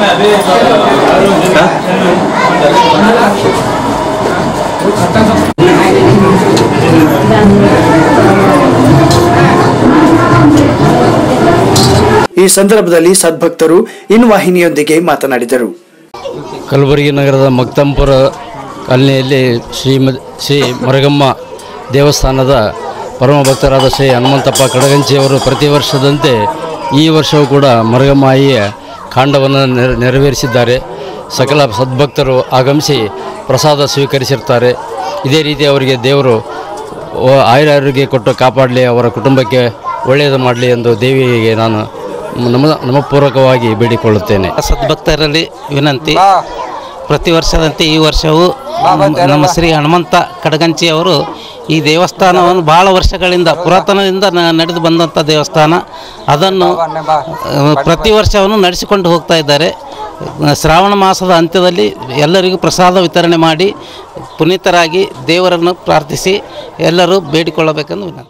S3: ಈ ಸಂದರ್ಭದಲ್ಲಿ ಸದ್ಭಕ್ತರು ಇನ್ ವಾಹಿನಿಯೊಂದಿಗೆ ಮಾತನಾಡಿದರು
S22: ಕಲಬುರಗಿ ನಗರದ ಮಕ್ತಂಪುರ ಕಾಲನಿಯಲ್ಲಿ ಶ್ರೀಮ ಶ್ರೀ ಮರಗಮ್ಮ ದೇವಸ್ಥಾನದ ಪರಮ ಭಕ್ತರಾದ ಶ್ರೀ ಹನುಮಂತಪ್ಪ ಕಡಗಂಚಿಯವರು ಪ್ರತಿ ವರ್ಷದಂತೆ ಈ ವರ್ಷವೂ ಕೂಡ ಮರಗಮ್ಮ ಆಯಿಯ ಕಾಂಡವನ್ನು ನೆರ ನೆರವೇರಿಸಿದ್ದಾರೆ ಸಕಲ ಸದ್ಭಕ್ತರು ಆಗಮಿಸಿ ಪ್ರಸಾದ ಸ್ವೀಕರಿಸಿರ್ತಾರೆ ಇದೇ ರೀತಿ ಅವರಿಗೆ ದೇವರು ವ- ಆಯುರಾರೋಗ್ಯ ಕೊಟ್ಟು ಕಾಪಾಡಲಿ ಅವರ ಕುಟುಂಬಕ್ಕೆ ಒಳ್ಳೆಯದು ಮಾಡಲಿ ಎಂದು ದೇವಿಗೆ ನಾನು ನಮ ನಮಪೂರ್ವಕವಾಗಿ ಬೇಡಿಕೊಳ್ಳುತ್ತೇನೆ
S23: ಸದ್ಭಕ್ತರಲ್ಲಿ ವಿನಂತಿ ಪ್ರತಿ ವರ್ಷದಂತೆ ಈ ವರ್ಷವೂ ನಮ್ಮ ಶ್ರೀ ಹನುಮಂತ ಕಡಗಂಚಿ ಅವರು ಈ ದೇವಸ್ಥಾನವನ್ನು ಬಹಳ ವರ್ಷಗಳಿಂದ ಪುರಾತನದಿಂದ ನ- ನಡೆದು ಬಂದಂಥ ದೇವಸ್ಥಾನ ಅದನ್ನು ಆ, ಪ್ರತಿ ವರ್ಷವನ್ನು ನಡೆಸಿಕೊಂಡು ಹೋಗ್ತಾ ಇದ್ದಾರೆ ಆ, ಶ್ರಾವಣ ಮಾಸದ ಅಂತ್ಯದಲ್ಲಿ ಎಲ್ಲರಿಗೂ ಪ್ರಸಾದ ವಿತರಣೆ ಮಾಡಿ ಪುನೀತರಾಗಿ ದೇವರನ್ನು ಪ್ರಾರ್ಥಿಸಿ ಎಲ್ಲರೂ ಬೇಡಿಕೊಳ್ಳಬೇಕೆಂದು ವಿನಂತಿ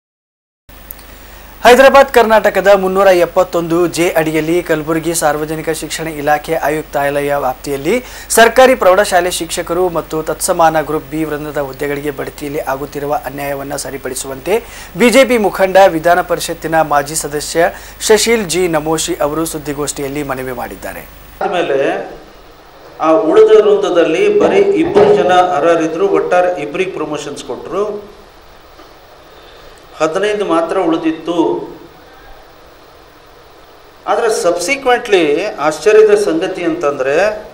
S3: ಹೈದರಾಬಾದ್ ಕರ್ನಾಟಕದ ಮುನ್ನೂರ ಎಪ್ಪತ್ತೊಂದು ಜೆ ಅಡಿಯಲ್ಲಿ ಕಲಬುರಗಿ ಸಾರ್ವಜನಿಕ ಶಿಕ್ಷಣ ಇಲಾಖೆ ಆಯುಕ್ತಾಲಯ ವ್ಯಾಪ್ತಿಯಲ್ಲಿ ಸರ್ಕಾರಿ ಪ್ರೌಢಶಾಲೆ ಶಿಕ್ಷಕರು ಮತ್ತು ತತ್ಸಮಾನ ಗ್ರೂಪ್ ಬಿ ವೃಂದದ ಹುದ್ದೆಗಳಿಗೆ ಬಡ್ತಿಯಲ್ಲಿ ಆಗುತ್ತಿರುವ ಅನ್ಯಾಯವನ್ನು ಸರಿಪಡಿಸುವಂತೆ ಬಿಜೆಪಿ ಮುಖಂಡ ವಿಧಾನ ಪರಿಷತ್ತಿನ ಮಾಜಿ ಸದಸ್ಯ ಶಶೀಲ್ ಜಿ ನಮೋಶಿ ಅವರು ಸುದ್ದಿಗೋಷ್ಠಿಯಲ್ಲಿ ಮನವಿ ಮಾಡಿದ್ದಾರೆ
S24: ಆದಮೇಲೆ ಆ ಉಳಿದ ವೃಂದದಲ್ಲಿ ಬರೀ ಇಬ್ಬರು ಜನ ಅರ್ಹರಿದ್ರು ಒಟ್ಟಾರೆ ಇಬ್ಬರಿಗೆ ಪ್ರಮೋಷನ್ಸ್ ಕೊಟ್ಟರು ಹದಿನೈದು ಮಾತ್ರ ಉಳಿದಿತ್ತು ಆದರೆ ಸಬ್ಸಿಕ್ವೆಂಟ್ಲಿ ಆಶ್ಚರ್ಯದ ಸಂಗತಿ ಅಂತಂದರೆ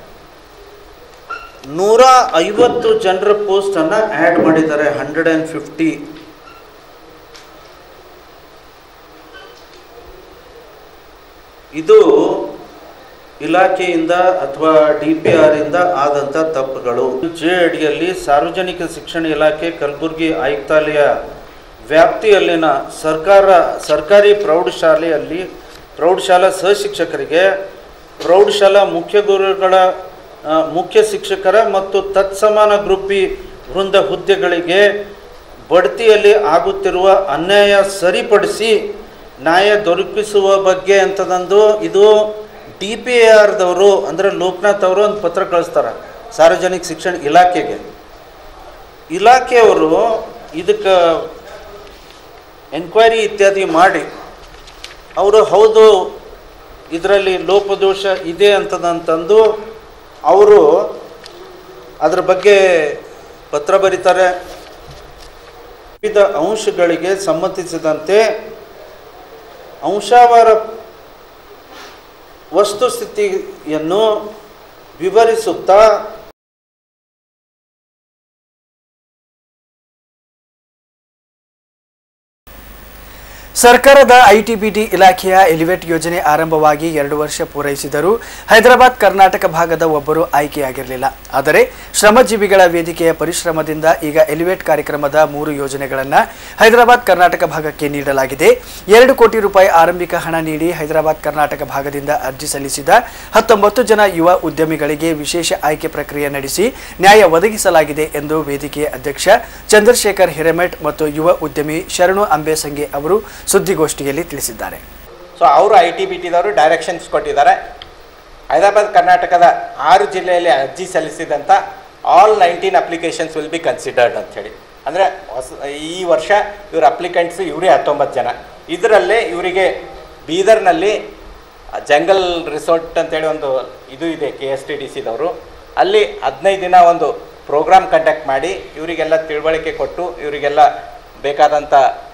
S24: ನೂರ ಐವತ್ತು ಜನರ ಪೋಸ್ಟನ್ನು ಆ್ಯಡ್ ಮಾಡಿದ್ದಾರೆ ಹಂಡ್ರೆಡ್ ಆ್ಯಂಡ್ ಫಿಫ್ಟಿ ಇದು ಇಲಾಖೆಯಿಂದ ಅಥವಾ ಡಿ ಪಿ ಆರ್ ಇಂದ ಆದಂಥ ತಪ್ಪುಗಳು ಜೆ ಅಡಿಯಲ್ಲಿ ಸಾರ್ವಜನಿಕ ಶಿಕ್ಷಣ ಇಲಾಖೆ ಕಲಬುರಗಿ ಆಯುಕ್ತಾಲಯ ವ್ಯಾಪ್ತಿಯಲ್ಲಿನ ಸರ್ಕಾರ ಸರ್ಕಾರಿ ಪ್ರೌಢಶಾಲೆಯಲ್ಲಿ ಪ್ರೌಢಶಾಲಾ ಸಹಶಿಕ್ಷಕರಿಗೆ ಪ್ರೌಢಶಾಲಾ ಮುಖ್ಯ ಗುರುಗಳ ಆ, ಮುಖ್ಯ ಶಿಕ್ಷಕರ ಮತ್ತು ತತ್ಸಮಾನ ಗ್ರೂಪಿ ವೃಂದ ಹುದ್ದೆಗಳಿಗೆ ಬಡ್ತಿಯಲ್ಲಿ ಆಗುತ್ತಿರುವ ಅನ್ಯಾಯ ಸರಿಪಡಿಸಿ ನ್ಯಾಯ ದೊರಕಿಸುವ ಬಗ್ಗೆ ಅಂತದಂದು ಇದು ಡಿ ಪಿ ಎ ಆರ್ದವರು ಅಂದರೆ ಲೋಕನಾಥ್ ಅವರು ಒಂದು ಪತ್ರ ಕಳಿಸ್ತಾರೆ ಸಾರ್ವಜನಿಕ ಶಿಕ್ಷಣ ಇಲಾಖೆಗೆ ಇಲಾಖೆಯವರು ಇದಕ್ಕೆ ಎನ್ಕ್ವೈರಿ ಇತ್ಯಾದಿ ಮಾಡಿ ಅವರು ಹೌದು ಇದರಲ್ಲಿ ಲೋಪದೋಷ ಇದೆ ಅಂತದಂತಂದು ಅವರು ಅದ್ರ ಬಗ್ಗೆ ಪತ್ರ ಬರೀತಾರೆ ವಿವಿಧ ಅಂಶಗಳಿಗೆ ಸಂಬಂಧಿಸಿದಂತೆ ಅಂಶಾವಾರ ವಸ್ತುಸ್ಥಿತಿಯನ್ನು ವಿವರಿಸುತ್ತಾ
S3: ಸರ್ಕಾರದ ಐಟಿಬಿಟಿ ಇಲಾಖೆಯ ಎಲಿವೇಟ್ ಯೋಜನೆ ಆರಂಭವಾಗಿ ಎರಡು ವರ್ಷ ಪೂರೈಸಿದರೂ ಹೈದರಾಬಾದ್ ಕರ್ನಾಟಕ ಭಾಗದ ಒಬ್ಬರು ಆಯ್ಕೆಯಾಗಿರಲಿಲ್ಲ ಆದರೆ ಶ್ರಮಜೀವಿಗಳ ವೇದಿಕೆಯ ಪರಿಶ್ರಮದಿಂದ ಈಗ ಎಲಿವೇಟ್ ಕಾರ್ಯಕ್ರಮದ ಮೂರು ಯೋಜನೆಗಳನ್ನು ಹೈದರಾಬಾದ್ ಕರ್ನಾಟಕ ಭಾಗಕ್ಕೆ ನೀಡಲಾಗಿದೆ ಎರಡು ಕೋಟಿ ರೂಪಾಯಿ ಆರಂಭಿಕ ಹಣ ನೀಡಿ ಹೈದರಾಬಾದ್ ಕರ್ನಾಟಕ ಭಾಗದಿಂದ ಅರ್ಜಿ ಸಲ್ಲಿಸಿದ ಹತ್ತೊಂಬತ್ತು ಜನ ಯುವ ಉದ್ಯಮಿಗಳಿಗೆ ವಿಶೇಷ ಆಯ್ಕೆ ಪ್ರಕ್ರಿಯೆ ನಡೆಸಿ ನ್ಯಾಯ ಒದಗಿಸಲಾಗಿದೆ ಎಂದು ವೇದಿಕೆಯ ಅಧ್ಯಕ್ಷ ಚಂದ್ರಶೇಖರ್ ಹಿರೇಮಠ್ ಮತ್ತು ಯುವ ಉದ್ಯಮಿ ಶರಣು ಅಂಬೇಸಂಗೆ ಅವರು ಸುದ್ದಿಗೋಷ್ಠಿಯಲ್ಲಿ ತಿಳಿಸಿದ್ದಾರೆ
S6: ಸೊ ಅವರು ಐ ಟಿ ಬಿ ಟಿದವರು ಡೈರೆಕ್ಷನ್ಸ್ ಕೊಟ್ಟಿದ್ದಾರೆ ಹೈದರಾಬಾದ್ ಕರ್ನಾಟಕದ ಆರು ಜಿಲ್ಲೆಯಲ್ಲಿ ಅರ್ಜಿ ಸಲ್ಲಿಸಿದಂಥ all nineteen applications will be considered ಅಂಥೇಳಿ ಅಂದರೆ ಹೊಸ ಈ ವರ್ಷ ಇವ್ರ ಅಪ್ಲಿಕೆಂಟ್ಸ್ ಇವರೇ ಹತ್ತೊಂಬತ್ತು ಜನ ಇದರಲ್ಲೇ ಇವರಿಗೆ ಬೀದರ್ನಲ್ಲಿ ಜಂಗಲ್ ರಿಸಾರ್ಟ್ ಅಂತೇಳಿ ಒಂದು ಇದು ಇದೆ ಕೆ ಎಸ್ ಟಿ ಡಿ ಸಿದವರು ಅಲ್ಲಿ ಹದಿನೈದು ದಿನ ಒಂದು ಪ್ರೋಗ್ರಾಮ್ ಕಂಡಕ್ಟ್ ಮಾಡಿ ಇವರಿಗೆಲ್ಲ ತಿಳುವಳಿಕೆ ಕೊಟ್ಟು ಇವರಿಗೆಲ್ಲ ಬೇಕಾದಂಥ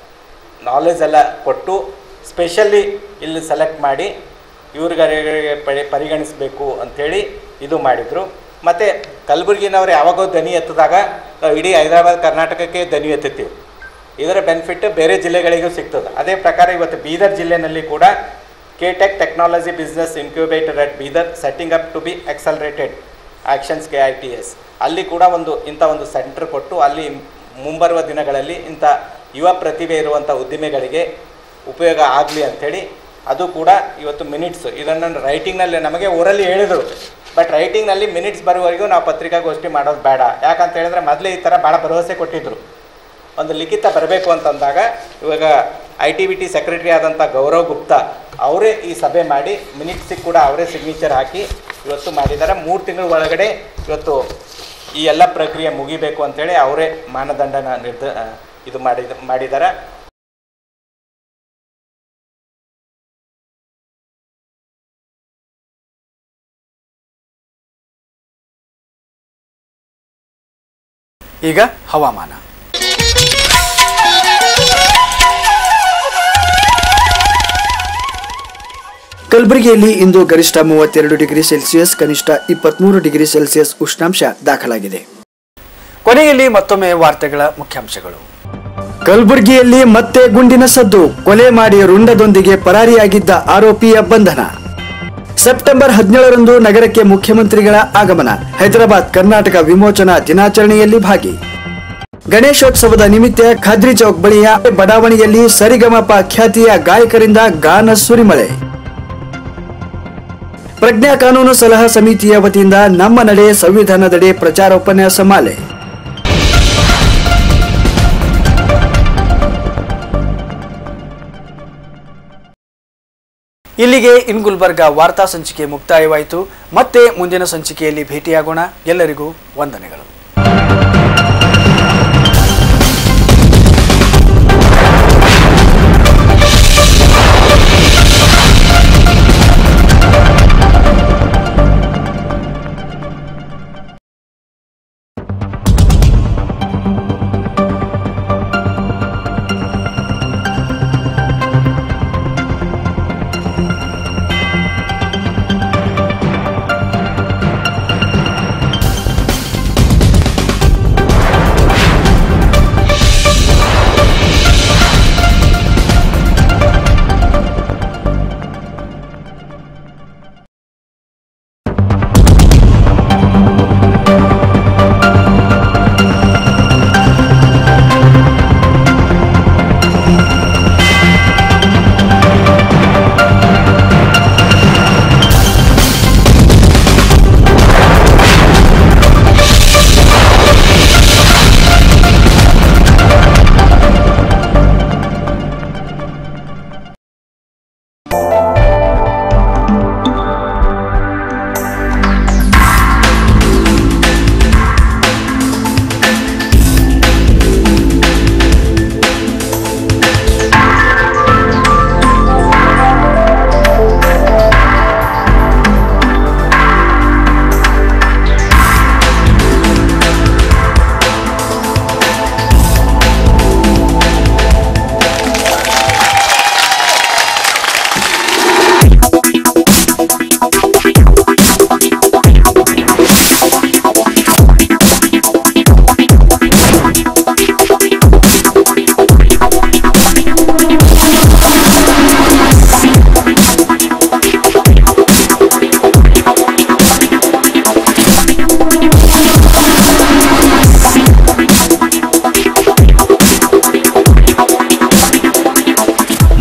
S6: ನಾಲೆಜ್ ಎಲ್ಲ ಕೊಟ್ಟು ಸ್ಪೆಷಲಿ ಇಲ್ಲಿ ಸೆಲೆಕ್ಟ್ ಮಾಡಿ ಇವ್ರಿಗೆ ಪರಿ ಪರಿಗಣಿಸಬೇಕು ಅಂಥೇಳಿ ಇದು ಮಾಡಿದರು ಮತ್ತು ಕಲಬುರಗಿನವ್ರು ಯಾವಾಗೋ ದನಿ ಎತ್ತಿದಾಗ ನಾವು ಇಡೀ ಹೈದರಾಬಾದ್ ಕರ್ನಾಟಕಕ್ಕೆ ದನಿ ಎತ್ತುತ್ತೀವಿ ಇದರ ಬೆನಿಫಿಟ್ ಬೇರೆ ಜಿಲ್ಲೆಗಳಿಗೂ ಸಿಗ್ತದೆ ಅದೇ ಪ್ರಕಾರ ಇವತ್ತು ಬೀದರ್ ಜಿಲ್ಲೆನಲ್ಲಿ ಕೂಡ K tech technology business incubator at Bidar setting up to be accelerated actions K I T S ಅಲ್ಲಿ ಕೂಡ ಒಂದು ಇಂಥ ಒಂದು ಸೆಂಟರ್ ಕೊಟ್ಟು ಅಲ್ಲಿ ಮುಂಬರುವ ದಿನಗಳಲ್ಲಿ ಇಂಥ ಯುವ ಪ್ರತಿಭೆ ಇರುವಂಥ ಉದ್ದಿಮೆಗಳಿಗೆ ಉಪಯೋಗ ಆಗಲಿ ಅಂಥೇಳಿ ಅದು ಕೂಡ ಇವತ್ತು ಮಿನಿಟ್ಸ್ ಇದನ್ನು ರೈಟಿಂಗ್ನಲ್ಲಿ ನಮಗೆ ಊರಲ್ಲಿ ಹೇಳಿದರು ಬಟ್ ರೈಟಿಂಗ್ನಲ್ಲಿ ಮಿನಿಟ್ಸ್ ಬರುವವರೆಗೂ ನಾವು ಪತ್ರಿಕಾಗೋಷ್ಠಿ ಮಾಡೋದು ಬೇಡ ಯಾಕಂತ ಹೇಳಿದ್ರೆ ಮೊದಲೇ ಈ ಥರ ಭಾಳ ಭರವಸೆ ಕೊಟ್ಟಿದ್ದರು ಒಂದು ಲಿಖಿತ ಬರಬೇಕು ಅಂತಂದಾಗ ಇವಾಗ I T B T secretary ಆದಂಥ ಗೌರವ್ ಗುಪ್ತಾ ಅವರೇ ಈ ಸಭೆ ಮಾಡಿ ಮಿನಿಟ್ಸಿಗೆ ಕೂಡ ಅವರೇ ಸಿಗ್ನೇಚರ್ ಹಾಕಿ ಇವತ್ತು ಮಾಡಿದ್ದಾರೆ ಮೂರು ತಿಂಗಳ ಒಳಗಡೆ ಇವತ್ತು ಈ ಎಲ್ಲ ಪ್ರಕ್ರಿಯೆ ಮುಗಿಬೇಕು ಅಂತೇಳಿ ಅವರೇ ಮಾನದಂಡನ ನಿರ್ಧ ಇದು ಮಾಡಿದ ಮಾಡಿದ್ದಾರೆ
S3: ಈಗ ಹವಾಮಾನ ಕಲಬುರಗಿಯಲ್ಲಿ ಇಂದು ಗರಿಷ್ಠ ಮೂವತ್ತೆರಡು ಡಿಗ್ರಿ ಸೆಲ್ಸಿಯಸ್ ಕನಿಷ್ಠ ಇಪ್ಪತ್ಮೂರು ಡಿಗ್ರಿ ಸೆಲ್ಸಿಯಸ್ ಉಷ್ಣಾಂಶ ದಾಖಲಾಗಿದೆ ಕೊನೆಯಲ್ಲಿ ಮತ್ತೊಮ್ಮೆ ವಾರ್ತೆಗಳ ಮುಖ್ಯಾಂಶಗಳು ಕಲಬುರಗಿಯಲ್ಲಿ ಮತ್ತೆ ಗುಂಡಿನ ಸದ್ದು ಕೊಲೆ ಮಾಡಿ ರುಂಡದೊಂದಿಗೆ ಪರಾರಿಯಾಗಿದ್ದ ಆರೋಪಿಯ ಬಂಧನ ಸೆಪ್ಟೆಂಬರ್ ಹದಿನೇಳರಂದು ನಗರಕ್ಕೆ ಮುಖ್ಯಮಂತ್ರಿಗಳ ಆಗಮನ ಹೈದರಾಬಾದ್ ಕರ್ನಾಟಕ ವಿಮೋಚನಾ ದಿನಾಚರಣೆಯಲ್ಲಿ ಭಾಗಿ ಗಣೇಶೋತ್ಸವದ ನಿಮಿತ್ತ ಖಾದ್ರಿ ಚೌಕ್ ಬಳಿಯ ಬಡಾವಣೆಯಲ್ಲಿ ಸರಿಗಮಪ ಖ್ಯಾತಿಯ ಗಾಯಕರಿಂದ ಗಾನ ಸುರಿಮಳೆ ಪ್ರಜ್ಞಾ ಕಾನೂನು ಸಲಹಾ ಸಮಿತಿಯ ವತಿಯಿಂದ ನಮ್ಮ ನಡೆ ಸಂವಿಧಾನದಡೆ ಪ್ರಚಾರೋಪನ್ಯಾಸ ಮಾಲೆ ಇಲ್ಲಿಗೆ ಇನ್ ಗುಲ್ಬರ್ಗ ವಾರ್ತಾ ಸಂಚಿಕೆ ಮುಕ್ತಾಯವಾಯಿತು ಮತ್ತೆ ಮುಂದಿನ ಸಂಚಿಕೆಯಲ್ಲಿ ಭೇಟಿಯಾಗೋಣ ಎಲ್ಲರಿಗೂ ವಂದನೆಗಳು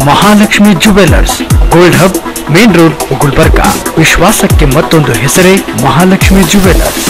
S1: Mahalakshmi jewellers gold hub main road Gulbarga ವಿಶ್ವಾಸಕ್ಕೆ ಮತ್ತೊಂದು ಹೆಸರೇ ಮಹಾಲಕ್ಷ್ಮಿ ಜುವೆಲ್ಲರ್ಸ್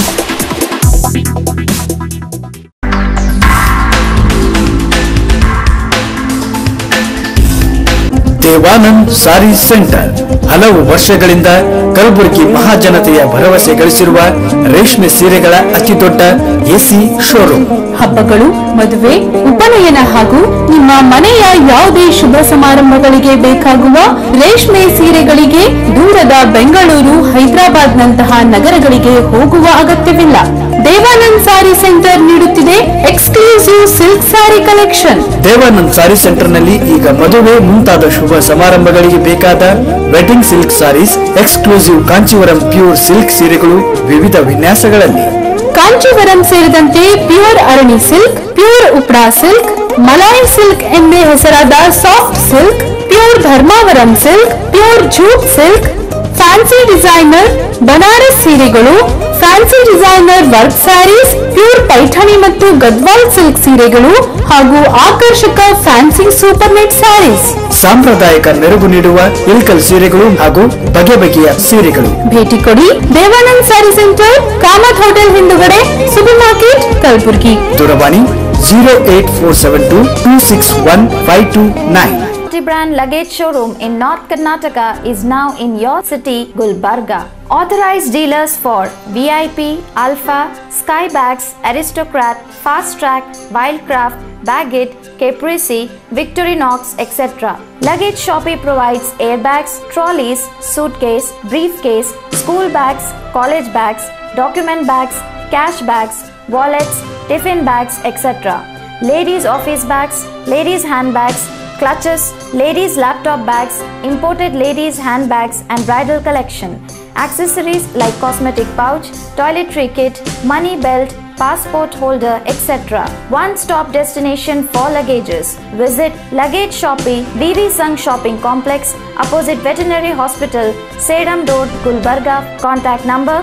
S1: ದೇವಾನಂದ್ ಸಾರಿ ಸೆಂಟರ್ ಹಲವು ವರ್ಷಗಳಿಂದ ಕಲಬುರಗಿ ಮಹಾಜನತೆಯ ಭರವಸೆ ಗಳಿಸಿರುವ ರೇಷ್ಮೆ ಸೀರೆಗಳ ಅತಿ ದೊಡ್ಡ ಎಸಿ ಶೋರೂಮ್
S4: ಹಬ್ಬಗಳು ಮದುವೆ ಉಪನಯನ ಹಾಗೂ ನಿಮ್ಮ ಮನೆಯ ಯಾವುದೇ ಶುಭ ಸಮಾರಂಭಗಳಿಗೆ ಬೇಕಾಗುವ ರೇಷ್ಮೆ ಸೀರೆಗಳಿಗೆ ದೂರದ ಬೆಂಗಳೂರು ಹೈದರಾಬಾದ್ ನಂತಹ ನಗರಗಳಿಗೆ ಹೋಗುವ ಅಗತ್ಯವಿಲ್ಲ ದೇವಾನಂದ್ ಸಾರಿ ಸೆಂಟರ್ ನೀಡುತ್ತಿದೆ exclusive silk sari collection
S3: Devanand sari ಸೆಂಟರ್ನಲ್ಲಿ ಈಗ ಮದುವೆ ಮುಂತಾದ ಶುಭ ಸಮಾರಂಭಗಳಿಗೆ ಬೇಕಾದ wedding silk saris exclusive Kanchivaram pure silk ಸೀರೆಗಳು ವಿವಿಧ ವಿನ್ಯಾಸಗಳಲ್ಲಿ
S4: ಕಾಂಚೀವರಂ ಸೇರಿದಂತೆ pure Arani silk pure Uppada silk Malai silk ಎಂದೇ ಹೆಸರಾದ soft silk pure Dharmavaram silk pure jute silk fancy designer Banaras ಸೀರೆಗಳು fancy designer work saris pure Paithani ಮತ್ತು ಗದ್ವಾಲ್ ಸಿಲ್ಕ್ ಸೀರೆಗಳು ಹಾಗೂ ಆಕರ್ಷಕ ಫ್ಯಾನ್ಸಿ ಸೂಪರ್ ನೆಟ್ ಸ್ಯಾರೀಸ್
S3: ಸಾಂಪ್ರದಾಯಿಕ ಮೆರುಗು ನೀಡುವ ಇಲ್ಕಲ್ ಸೀರೆಗಳು ಹಾಗೂ ಬಗೆ ಬಗೆಯ ಸೀರೆಗಳು
S4: ಭೇಟಿ ಕೊಡಿ ದೇವಾನಂದ್ ಸ್ಯಾರಿ ಸೆಂಟರ್ ಕಾಮತ್ ಹೋಟೆಲ್ ಹಿಂದುಗಡೆ ಸೂಪರ್ ಮಾರ್ಕೆಟ್ ಕಲಬುರಗಿ
S3: ದೂರವಾಣಿ zero eight four seven two two six one five two nine
S5: Multi-brand luggage showroom in North Karnataka is now in your city, Gulbarga. Authorized dealers for VIP, Alpha, Skybags, Aristocrat, Fast Track, Wildcraft, Baggett, Caprese, Victorinox, etc. Luggage Shoppe provides airbags, trolleys, suitcase, briefcase, school bags, college bags, document bags, cash bags, wallets, tiffin bags, etc. Ladies' office bags, ladies' handbags, clutches, ladies' laptop bags, imported ladies' handbags, and bridal collection. Accessories like cosmetic pouch, toiletry kit, money belt, passport holder, etc. One stop destination for luggages. Visit Luggage Shoppe, BB Sung Shopping Complex, opposite Veterinary Hospital, Sedam Road, Gulbarga. Contact number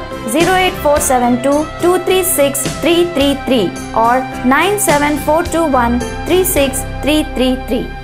S5: 08472 236 333 or 97421 36333.